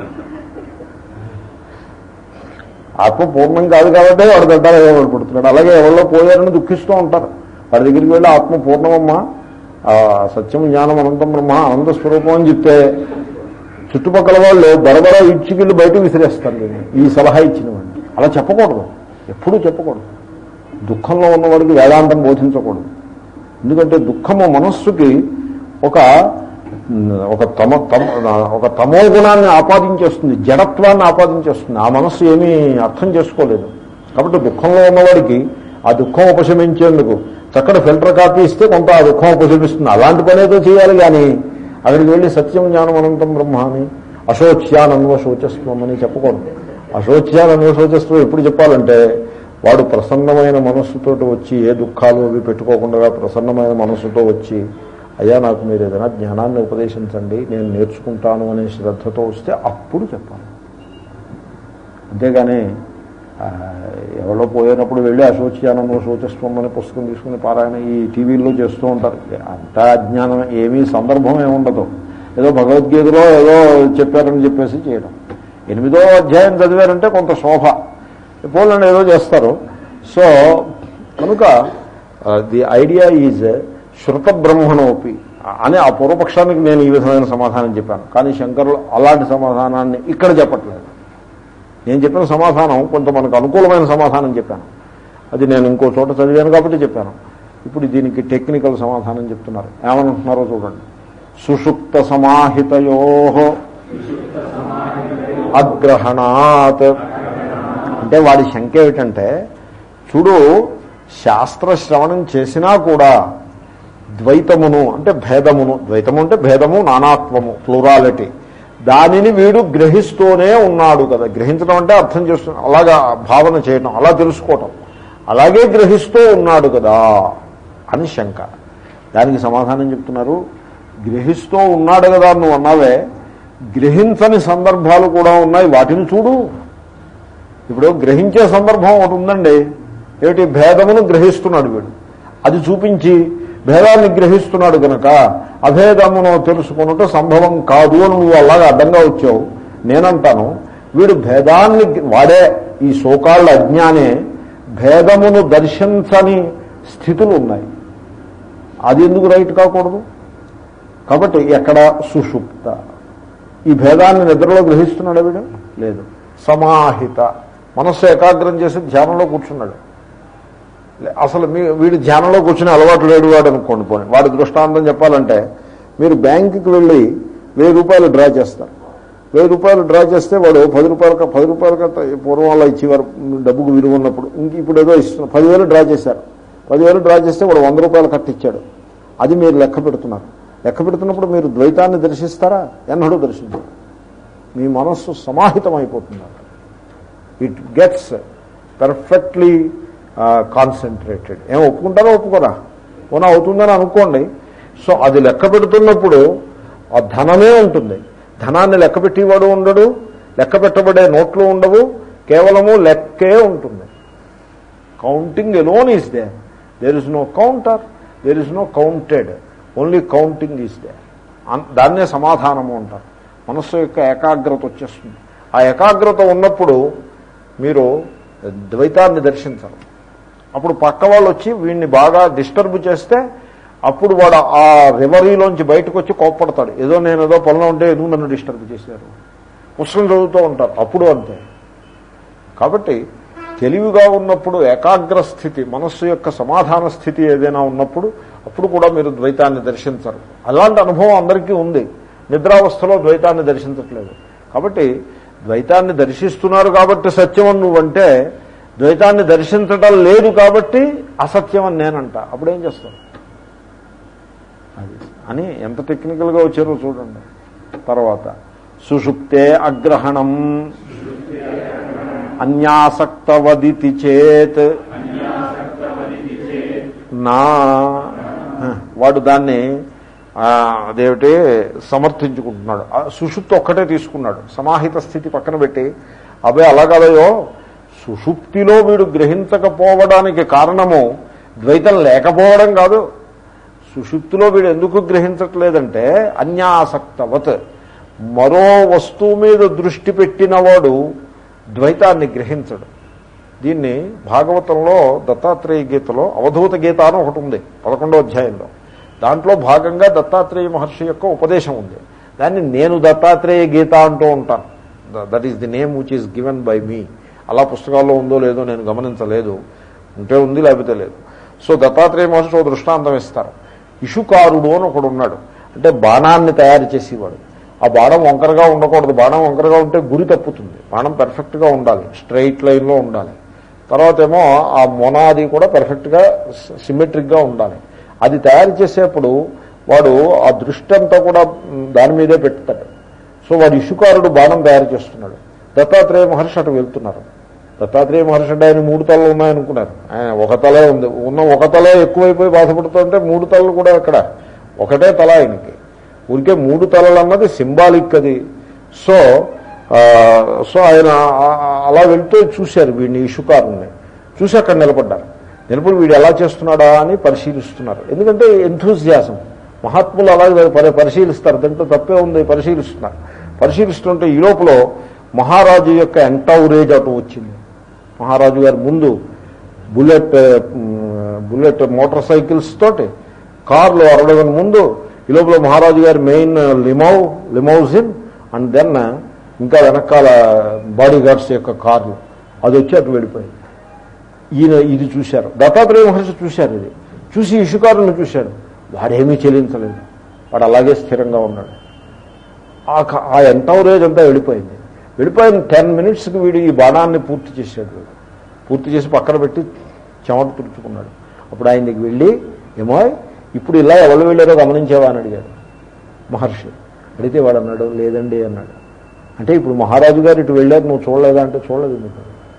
ఆత్మ పూర్ణం కాదు కాబట్టి వాడు గడ్డాలు ఎవరు పుడుతున్నాడు అలాగే ఎవరిలో పోయారని దుఃఖిస్తూ ఉంటారు వాడి దగ్గరికి వెళ్ళి ఆత్మ పూర్ణమమ్మా ఆ, సత్యం జ్ఞానం అనంతం బ్రహ్మ ఆనంద స్వరూపం అని చెప్తే చుట్టుపక్కల వాళ్ళు బరబర ఇచ్చికెళ్ళి బయటకు విసిరేస్తారు దీన్ని. ఈ సలహా ఇచ్చిన వాడిని అలా చెప్పకూడదు ఎప్పుడూ చెప్పకూడదు దుఃఖంలో ఉన్నవాడికి వేదాంతం బోధించకూడదు ఎందుకంటే దుఃఖము మనస్సుకి ఒక ఒక తమ తమ ఒక తమో గుణాన్ని ఆపాదించేస్తుంది జడత్వాన్ని ఆపాదించేస్తుంది ఆ మనస్సు ఏమీ అర్థం చేసుకోలేదు కాబట్టి దుఃఖంలో ఉన్నవాడికి ఆ దుఃఖం ఉపశమించేందుకు చక్కటి ఫిల్టర్ కాపీ ఇస్తే కొంత ఆ దుఃఖం ఉపశమిస్తుంది అలాంటి పని ఏదో చేయాలి కానీ అక్కడికి వెళ్ళి సత్యం జ్ఞానం అనంతం బ్రహ్మ అని అశోచ్యానన్వ శోచస్వం అని చెప్పకూడదు అశోచ్యానన్వ శోచస్వం ఎప్పుడు చెప్పాలంటే వాడు ప్రసన్నమైన మనస్సుతో వచ్చి ఏ దుఃఖాలు అవి పెట్టుకోకుండా ప్రసన్నమైన మనస్సుతో వచ్చి అయ్యా నాకు మీరు ఏదైనా జ్ఞానాన్ని ఉపదేశించండి నేను నేర్చుకుంటాను అనే శ్రద్ధతో వస్తే అప్పుడు చెప్పాలి అంతేగాని ఆ, ఎవరో పోయినప్పుడు వెళ్ళి అశోచ్యానంలో శోచస్వం అనే పుస్తకం తీసుకుని పారాయణ ఈ టీవీల్లో చేస్తూ ఉంటారు అంత అజ్ఞానం ఏమీ సందర్భం ఏమి ఉండదు ఏదో భగవద్గీతలో ఏదో చెప్పారని చెప్పేసి చేయడం ఎనిమిదో అధ్యాయం చదివారంటే కొంత శోభ పోలండి ఏదో చేస్తారు సో కనుక ది ఐడియా ఈజ్ శృత బ్రహ్మణోపి అని ఆ పూర్వపక్షానికి నేను ఈ విధమైన సమాధానం చెప్పాను కానీ శంకరులు అలాంటి సమాధానాన్ని ఇక్కడ చెప్పట్లేదు నేను చెప్పిన సమాధానం కొంత మనకు అనుకూలమైన సమాధానం చెప్పాను అది నేను ఇంకో చోట చదివాను కాబట్టి చెప్పాను ఇప్పుడు దీనికి టెక్నికల్ సమాధానం చెప్తున్నారు ఏమనుకుంటున్నారో చూడండి సుషుప్త సమాహితయో అగ్రహణాత్ అంటే వాడి శంక ఏమిటంటే చూడు శాస్త్ర శ్రవణం చేసినా కూడా ద్వైతమును అంటే భేదమును ద్వైతము అంటే భేదము నానాత్వము ప్లూరాలిటీ దానిని వీడు గ్రహిస్తూనే ఉన్నాడు కదా గ్రహించడం అంటే అర్థం చేస్తు అలాగా భావన చేయటం అలా తెలుసుకోవటం అలాగే గ్రహిస్తూ ఉన్నాడు కదా అని శంక దానికి సమాధానం చెప్తున్నారు గ్రహిస్తూ ఉన్నాడు కదా నువ్వు అన్నావే గ్రహించని సందర్భాలు కూడా ఉన్నాయి వాటిని చూడు ఇప్పుడు గ్రహించే సందర్భం ఒకటి ఉందండి ఏమిటి భేదమును గ్రహిస్తున్నాడు వీడు అది చూపించి భేదాన్ని గ్రహిస్తున్నాడు కనుక అభేదమును తెలుసుకున్నట్టు సంభవం కాదు అని నువ్వు అలాగా అడ్డంగా వచ్చావు నేనంటాను వీడు భేదాన్ని వాడే ఈ సోకాళ్ళ అజ్ఞానే భేదమును దర్శించని స్థితులు ఉన్నాయి అది ఎందుకు రైట్ కాకూడదు కాబట్టి ఎక్కడ సుషుప్త ఈ భేదాన్ని నిద్రలో గ్రహిస్తున్నాడు వీడు లేదు సమాహిత మనస్సు ఏకాగ్రం చేసి ధ్యానంలో కూర్చున్నాడు లే- అసలు మీ వీడు ధ్యానంలో కూర్చుని అలవాటు లేడు వాడు అనుకోండి పోనీ వాడి దృష్టాంతం చెప్పాలంటే మీరు బ్యాంకుకి వెళ్ళి వెయ్యి రూపాయలు డ్రా చేస్తారు వెయ్యి రూపాయలు డ్రా చేస్తే వాడు పది రూపాయలు క- పది రూపాయలు కట్ట పూర్వం అలా ఇచ్చేవారు డబ్బుకు విలువ ఉన్నప్పుడు ఇంక ఇప్పుడు ఏదో ఇస్తున్నారు పదివేలు డ్రా చేశారు పదివేలు డ్రా చేస్తే వాడు వంద రూపాయలు కట్టిచ్చాడు అది మీరు లెక్క పెడుతున్నారు లెక్క పెడుతున్నప్పుడు మీరు ద్వైతాన్ని దర్శిస్తారా ఎన్నడూ దర్శించారు మీ మనస్సు సమాహితమైపోతుంది ఇట్ గెట్స్ పర్ఫెక్ట్లీ కాన్సన్ట్రేటెడ్ ఏం ఒప్పుకుంటారో ఒప్పుకోరా పోనా అవుతుందని అనుకోండి సో అది లెక్క పెడుతున్నప్పుడు ఆ ధనమే ఉంటుంది ధనాన్ని లెక్క పెట్టేవాడు ఉండడు లెక్క పెట్టబడే నోట్లు ఉండవు కేవలము లెక్కే ఉంటుంది counting alone is the there is no counter there is no counted only counting is the దాన్నే సమాధానము అంటారు మనస్సు యొక్క ఏకాగ్రత వచ్చేస్తుంది ఆ ఏకాగ్రత ఉన్నప్పుడు మీరు ద్వైతాన్ని దర్శించరు అప్పుడు పక్క వాళ్ళు వచ్చి వీడిని బాగా డిస్టర్బ్ చేస్తే అప్పుడు వాడు ఆ రివరీలోంచి బయటకు వచ్చి కోప్పడతాడు ఏదో నేను ఏదో పొలం ఉంటే ఎందుకు నన్ను డిస్టర్బ్ చేశారు పుస్తకం చదువుతూ ఉంటారు అప్పుడు అంతే కాబట్టి తెలివిగా ఉన్నప్పుడు ఏకాగ్ర స్థితి మనస్సు యొక్క సమాధాన స్థితి ఏదైనా ఉన్నప్పుడు అప్పుడు కూడా మీరు ద్వైతాన్ని దర్శించరు అలాంటి అనుభవం అందరికీ ఉంది నిద్రావస్థలో ద్వైతాన్ని దర్శించట్లేదు కాబట్టి ద్వైతాన్ని దర్శిస్తున్నారు కాబట్టి సత్యం అని నువ్వంటే ద్వైతాన్ని దర్శించటం లేదు కాబట్టి అసత్యం అని నేనంట అప్పుడేం చేస్తాను అది అని ఎంత టెక్నికల్గా వచ్చారో చూడండి తర్వాత సుషుప్తే అగ్రహణం అన్యాసక్తవదితి చేత్ నా వాడు దాన్ని ఆ, అదేమిటి సమర్థించుకుంటున్నాడు ఆ సుషుప్తి ఒక్కటే తీసుకున్నాడు సమాహిత స్థితి పక్కన పెట్టి అవే అలాగలయో సుషుప్తిలో వీడు గ్రహించకపోవడానికి కారణము ద్వైతం లేకపోవడం కాదు సుషుప్తిలో వీడు ఎందుకు గ్రహించట్లేదంటే అన్యాసక్తవత్ మరో వస్తువు మీద దృష్టి పెట్టినవాడు ద్వైతాన్ని గ్రహించడు దీన్ని భాగవతంలో దత్తాత్రేయ గీతలో అవధూత గీత అని ఒకటి ఉంది పదకొండో అధ్యాయంలో దాంట్లో భాగంగా దత్తాత్రేయ మహర్షి యొక్క ఉపదేశం ఉంది దాన్ని నేను దత్తాత్రేయ గీత అంటూ ఉంటాను that is the name which is given by me అలా పుస్తకాల్లో ఉందో లేదో నేను గమనించలేదు ఉంటే ఉంది లేకపోతే లేదు సో దత్తాత్రేయ మహర్షి ఓ దృష్టాంతం ఇస్తారు ఇషుకారుడు అని ఒకడు ఉన్నాడు అంటే బాణాన్ని తయారు చేసేవాడు ఆ బాణం వంకరగా ఉండకూడదు బాణం వంకరగా ఉంటే గురి తప్పుతుంది బాణం పెర్ఫెక్ట్గా ఉండాలి స్ట్రైట్ లైన్లో ఉండాలి తర్వాత ఏమో ఆ మొనాది కూడా పెర్ఫెక్ట్గా సిమెట్రిక్గా ఉండాలి అది తయారు చేసేప్పుడు వాడు ఆ దృష్టి అంతా కూడా మ్, దాని మీదే పెడతాడు సో వాడు ఇషుకారుడు బాణం తయారు చేస్తున్నాడు దత్తాత్రేయ మహర్షి అటు వెళ్తున్నారు దత్తాత్రేయ మహర్షి అంటే ఆయన మూడు తలలు ఉన్నాయనుకున్నారు ఆయన ఒక తలే ఉంది ఉన్న ఒక తలే ఎక్కువైపోయి బాధపడుతుంటే మూడు తలలు కూడా ఎక్కడ ఒకటే తల ఆయనకి ఊరికే మూడు తలలు అన్నది సింబాలిక్ అది సో ఆ, సో ఆయన ఆ- ఆ- అలా వెళ్తూ చూశారు వీడిని ఇషుకారుని చూసి అక్కడ నిలబడ్డారు నిలబడి వీడు ఎలా చేస్తున్నాడా అని పరిశీలిస్తున్నారు ఎందుకంటే ఎంథూజియాసం మహాత్ములు అలాగే పరి పరిశీలిస్తారు దాంట్లో తప్పే ఉంది పరిశీలిస్తున్నారు పరిశీలిస్తుంటే ఈ లోపల మహారాజు యొక్క ఎంటౌరేజ్ అటు వచ్చింది మహారాజు గారి ముందు bullet hmm, bullet motorcycles తోటి కార్లు అరవడం ముందు ఈ లోపల మహారాజు గారి main limo limousine and then ఇంకా వెనకాల బాడీ గార్డ్స్ యొక్క కార్లు అది వచ్చి అటు వెళ్ళిపోయింది ఈయన ఇది చూశారు దత్తాత్రేయ మహర్షి చూశారు ఇది చూసి ఇషుకారుని చూశాడు వాడేమీ చెల్లించలేదు వాడు అలాగే స్థిరంగా ఉన్నాడు ఆ క- ఆ ఎంటౌరేజ్ అంతా వెళ్ళిపోయింది వెళ్ళిపోయిన టెన్ మినిట్స్కి వీడు ఈ బాణాన్ని పూర్తి చేశాడు వీడు పూర్తి చేసి పక్కన పెట్టి చెమట తుడుచుకున్నాడు అప్పుడు ఆయనకి వెళ్ళి ఏమో ఇప్పుడు ఇలా ఎవరు వెళ్ళారో గమనించావా అని అడిగాడు మహర్షి అడిగితే వాడు అన్నాడు లేదండి అన్నాడు అంటే ఇప్పుడు మహారాజు గారు ఇటు వెళ్ళారు నువ్వు చూడలేదా అంటే చూడలేదు మీకు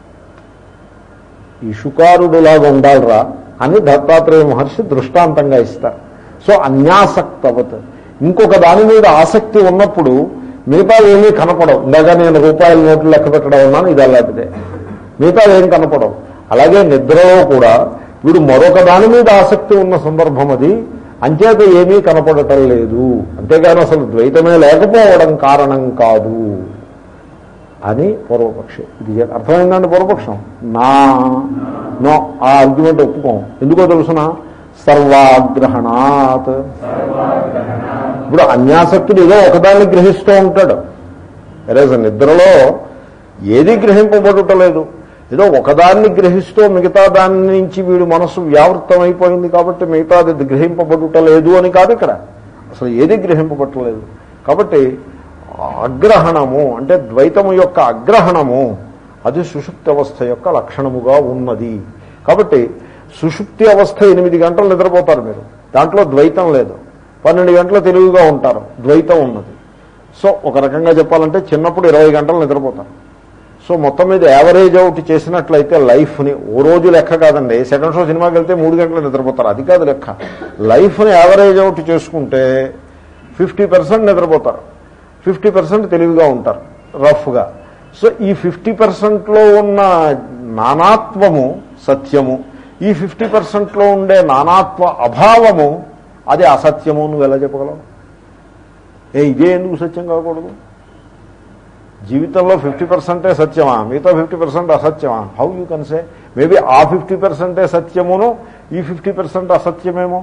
ఈ షుకారుడులాగా ఉండాలిరా అని దత్తాత్రేయ మహర్షి దృష్టాంతంగా ఇస్తారు సో అన్యాసక్తవత్ ఇంకొక దాని మీద ఆసక్తి ఉన్నప్పుడు మిగతా ఏమీ కనపడవు ఇందాక నేను రూపాయల నోట్లు లెక్క పెట్టడం ఉన్నాను ఇది అలాంటిదే మిగతా ఏం కనపడవు అలాగే నిద్రలో కూడా వీడు మరొక దాని మీద ఆసక్తి ఉన్న సందర్భం అది అంచేత ఏమీ కనపడటం లేదు అంతేగాని అసలు ద్వైతమే లేకపోవడం కారణం కాదు అని పూర్వపక్షి ఇది అర్థమైందండి పూర్వపక్షం నా నో ఆ ఆర్గ్యుమెంట్ ఒప్పుకోం ఎందుకో తెలుసిన సర్వాగ్రహణాత్ ఇప్పుడు అన్యాసక్తుడు ఏదో ఒకదాన్ని గ్రహిస్తూ ఉంటాడు ఎరేజ్ నిద్రలో ఏది గ్రహింపబడుటలేదు ఏదో ఒకదాన్ని గ్రహిస్తూ మిగతా దాని నుంచి వీడు మనస్సు వ్యావృతం అయిపోయింది కాబట్టి మిగతాది గ్రహింపబడుట లేదు అని కాదు ఇక్కడ అసలు ఏది గ్రహింపబట్టలేదు కాబట్టి అగ్రహణము అంటే ద్వైతము యొక్క అగ్రహణము అది సుషుప్తి అవస్థ యొక్క లక్షణముగా ఉన్నది కాబట్టి సుషుప్తి అవస్థ ఎనిమిది గంటలు నిద్రపోతారు మీరు దాంట్లో ద్వైతం లేదు పన్నెండు గంటలు తెలివిగా ఉంటారు ద్వైతం ఉన్నది సో ఒక రకంగా చెప్పాలంటే చిన్నప్పుడు ఇరవై గంటలు నిద్రపోతారు సో మొత్తం మీద యావరేజ్ అవుట్ చేసినట్లయితే లైఫ్ని ఓ రోజు లెక్క కాదండి సెకండ్ షో సినిమాకి వెళ్తే మూడు గంటలు నిద్రపోతారు అది కాదు లెక్క లైఫ్ని యావరేజ్ అవుట్ చేసుకుంటే ఫిఫ్టీ పర్సెంట్ నిద్రపోతారు ఫిఫ్టీ పర్సెంట్ తెలివిగా ఉంటారు రఫ్గా సో ఈ ఫిఫ్టీ పర్సెంట్లో ఉన్న నానాత్వము సత్యము ఈ ఫిఫ్టీ పర్సెంట్లో ఉండే నానాత్వ అభావము అది అసత్యము నువ్వు ఎలా చెప్పగలవు ఏ ఇదే ఎందుకు సత్యం కాకూడదు జీవితంలో ఫిఫ్టీ పర్సెంటే సత్యమా మిగతా ఫిఫ్టీ పర్సెంట్ అసత్యమా how you can say maybe ఆ ఫిఫ్టీ పర్సెంటే సత్యమును ఈ ఫిఫ్టీ పర్సెంట్ అసత్యమేమో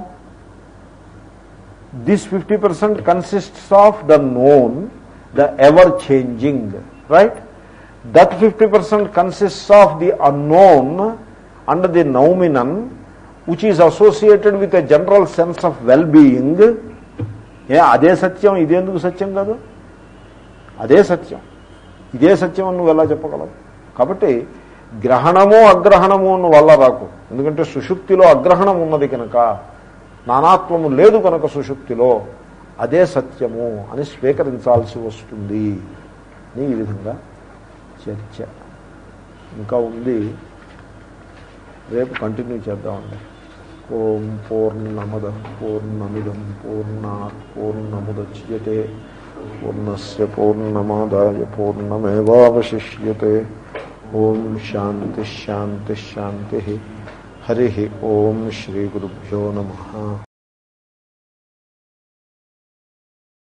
this fifty percent consists of the known the ever changing right that fifty percent consists of the unknown and the noumenon which is associated with a general sense of well being ఏ అదే సత్యం ఇదేందుకు సత్యం కాదు అదే సత్యం ఇదే సత్యం అని నువ్వు ఎలా చెప్పగలవు కాబట్టి గ్రహణము అగ్రహణము అన్న వల్ల రాకు ఎందుకంటే సుషుప్తిలో అగ్రహణం ఉన్నది కనుక నానాత్వము లేదు కనుక సుషుప్తిలో అదే సత్యము అని స్వీకరించాల్సి వస్తుంది అని ఈ విధంగా చర్చ ఇంకా ఉంది రేపు కంటిన్యూ చేద్దామండి ఓం పూర్ణమద పూర్ణమిదం పూర్ణా పూర్ణముద్యతే పూర్ణస్ పూర్ణమాదాయ పూర్ణమేవాశిష్యతే ఓం శాంతి శాంతి శాంతి హరి ఓం శ్రీ గురుభ్యో నమ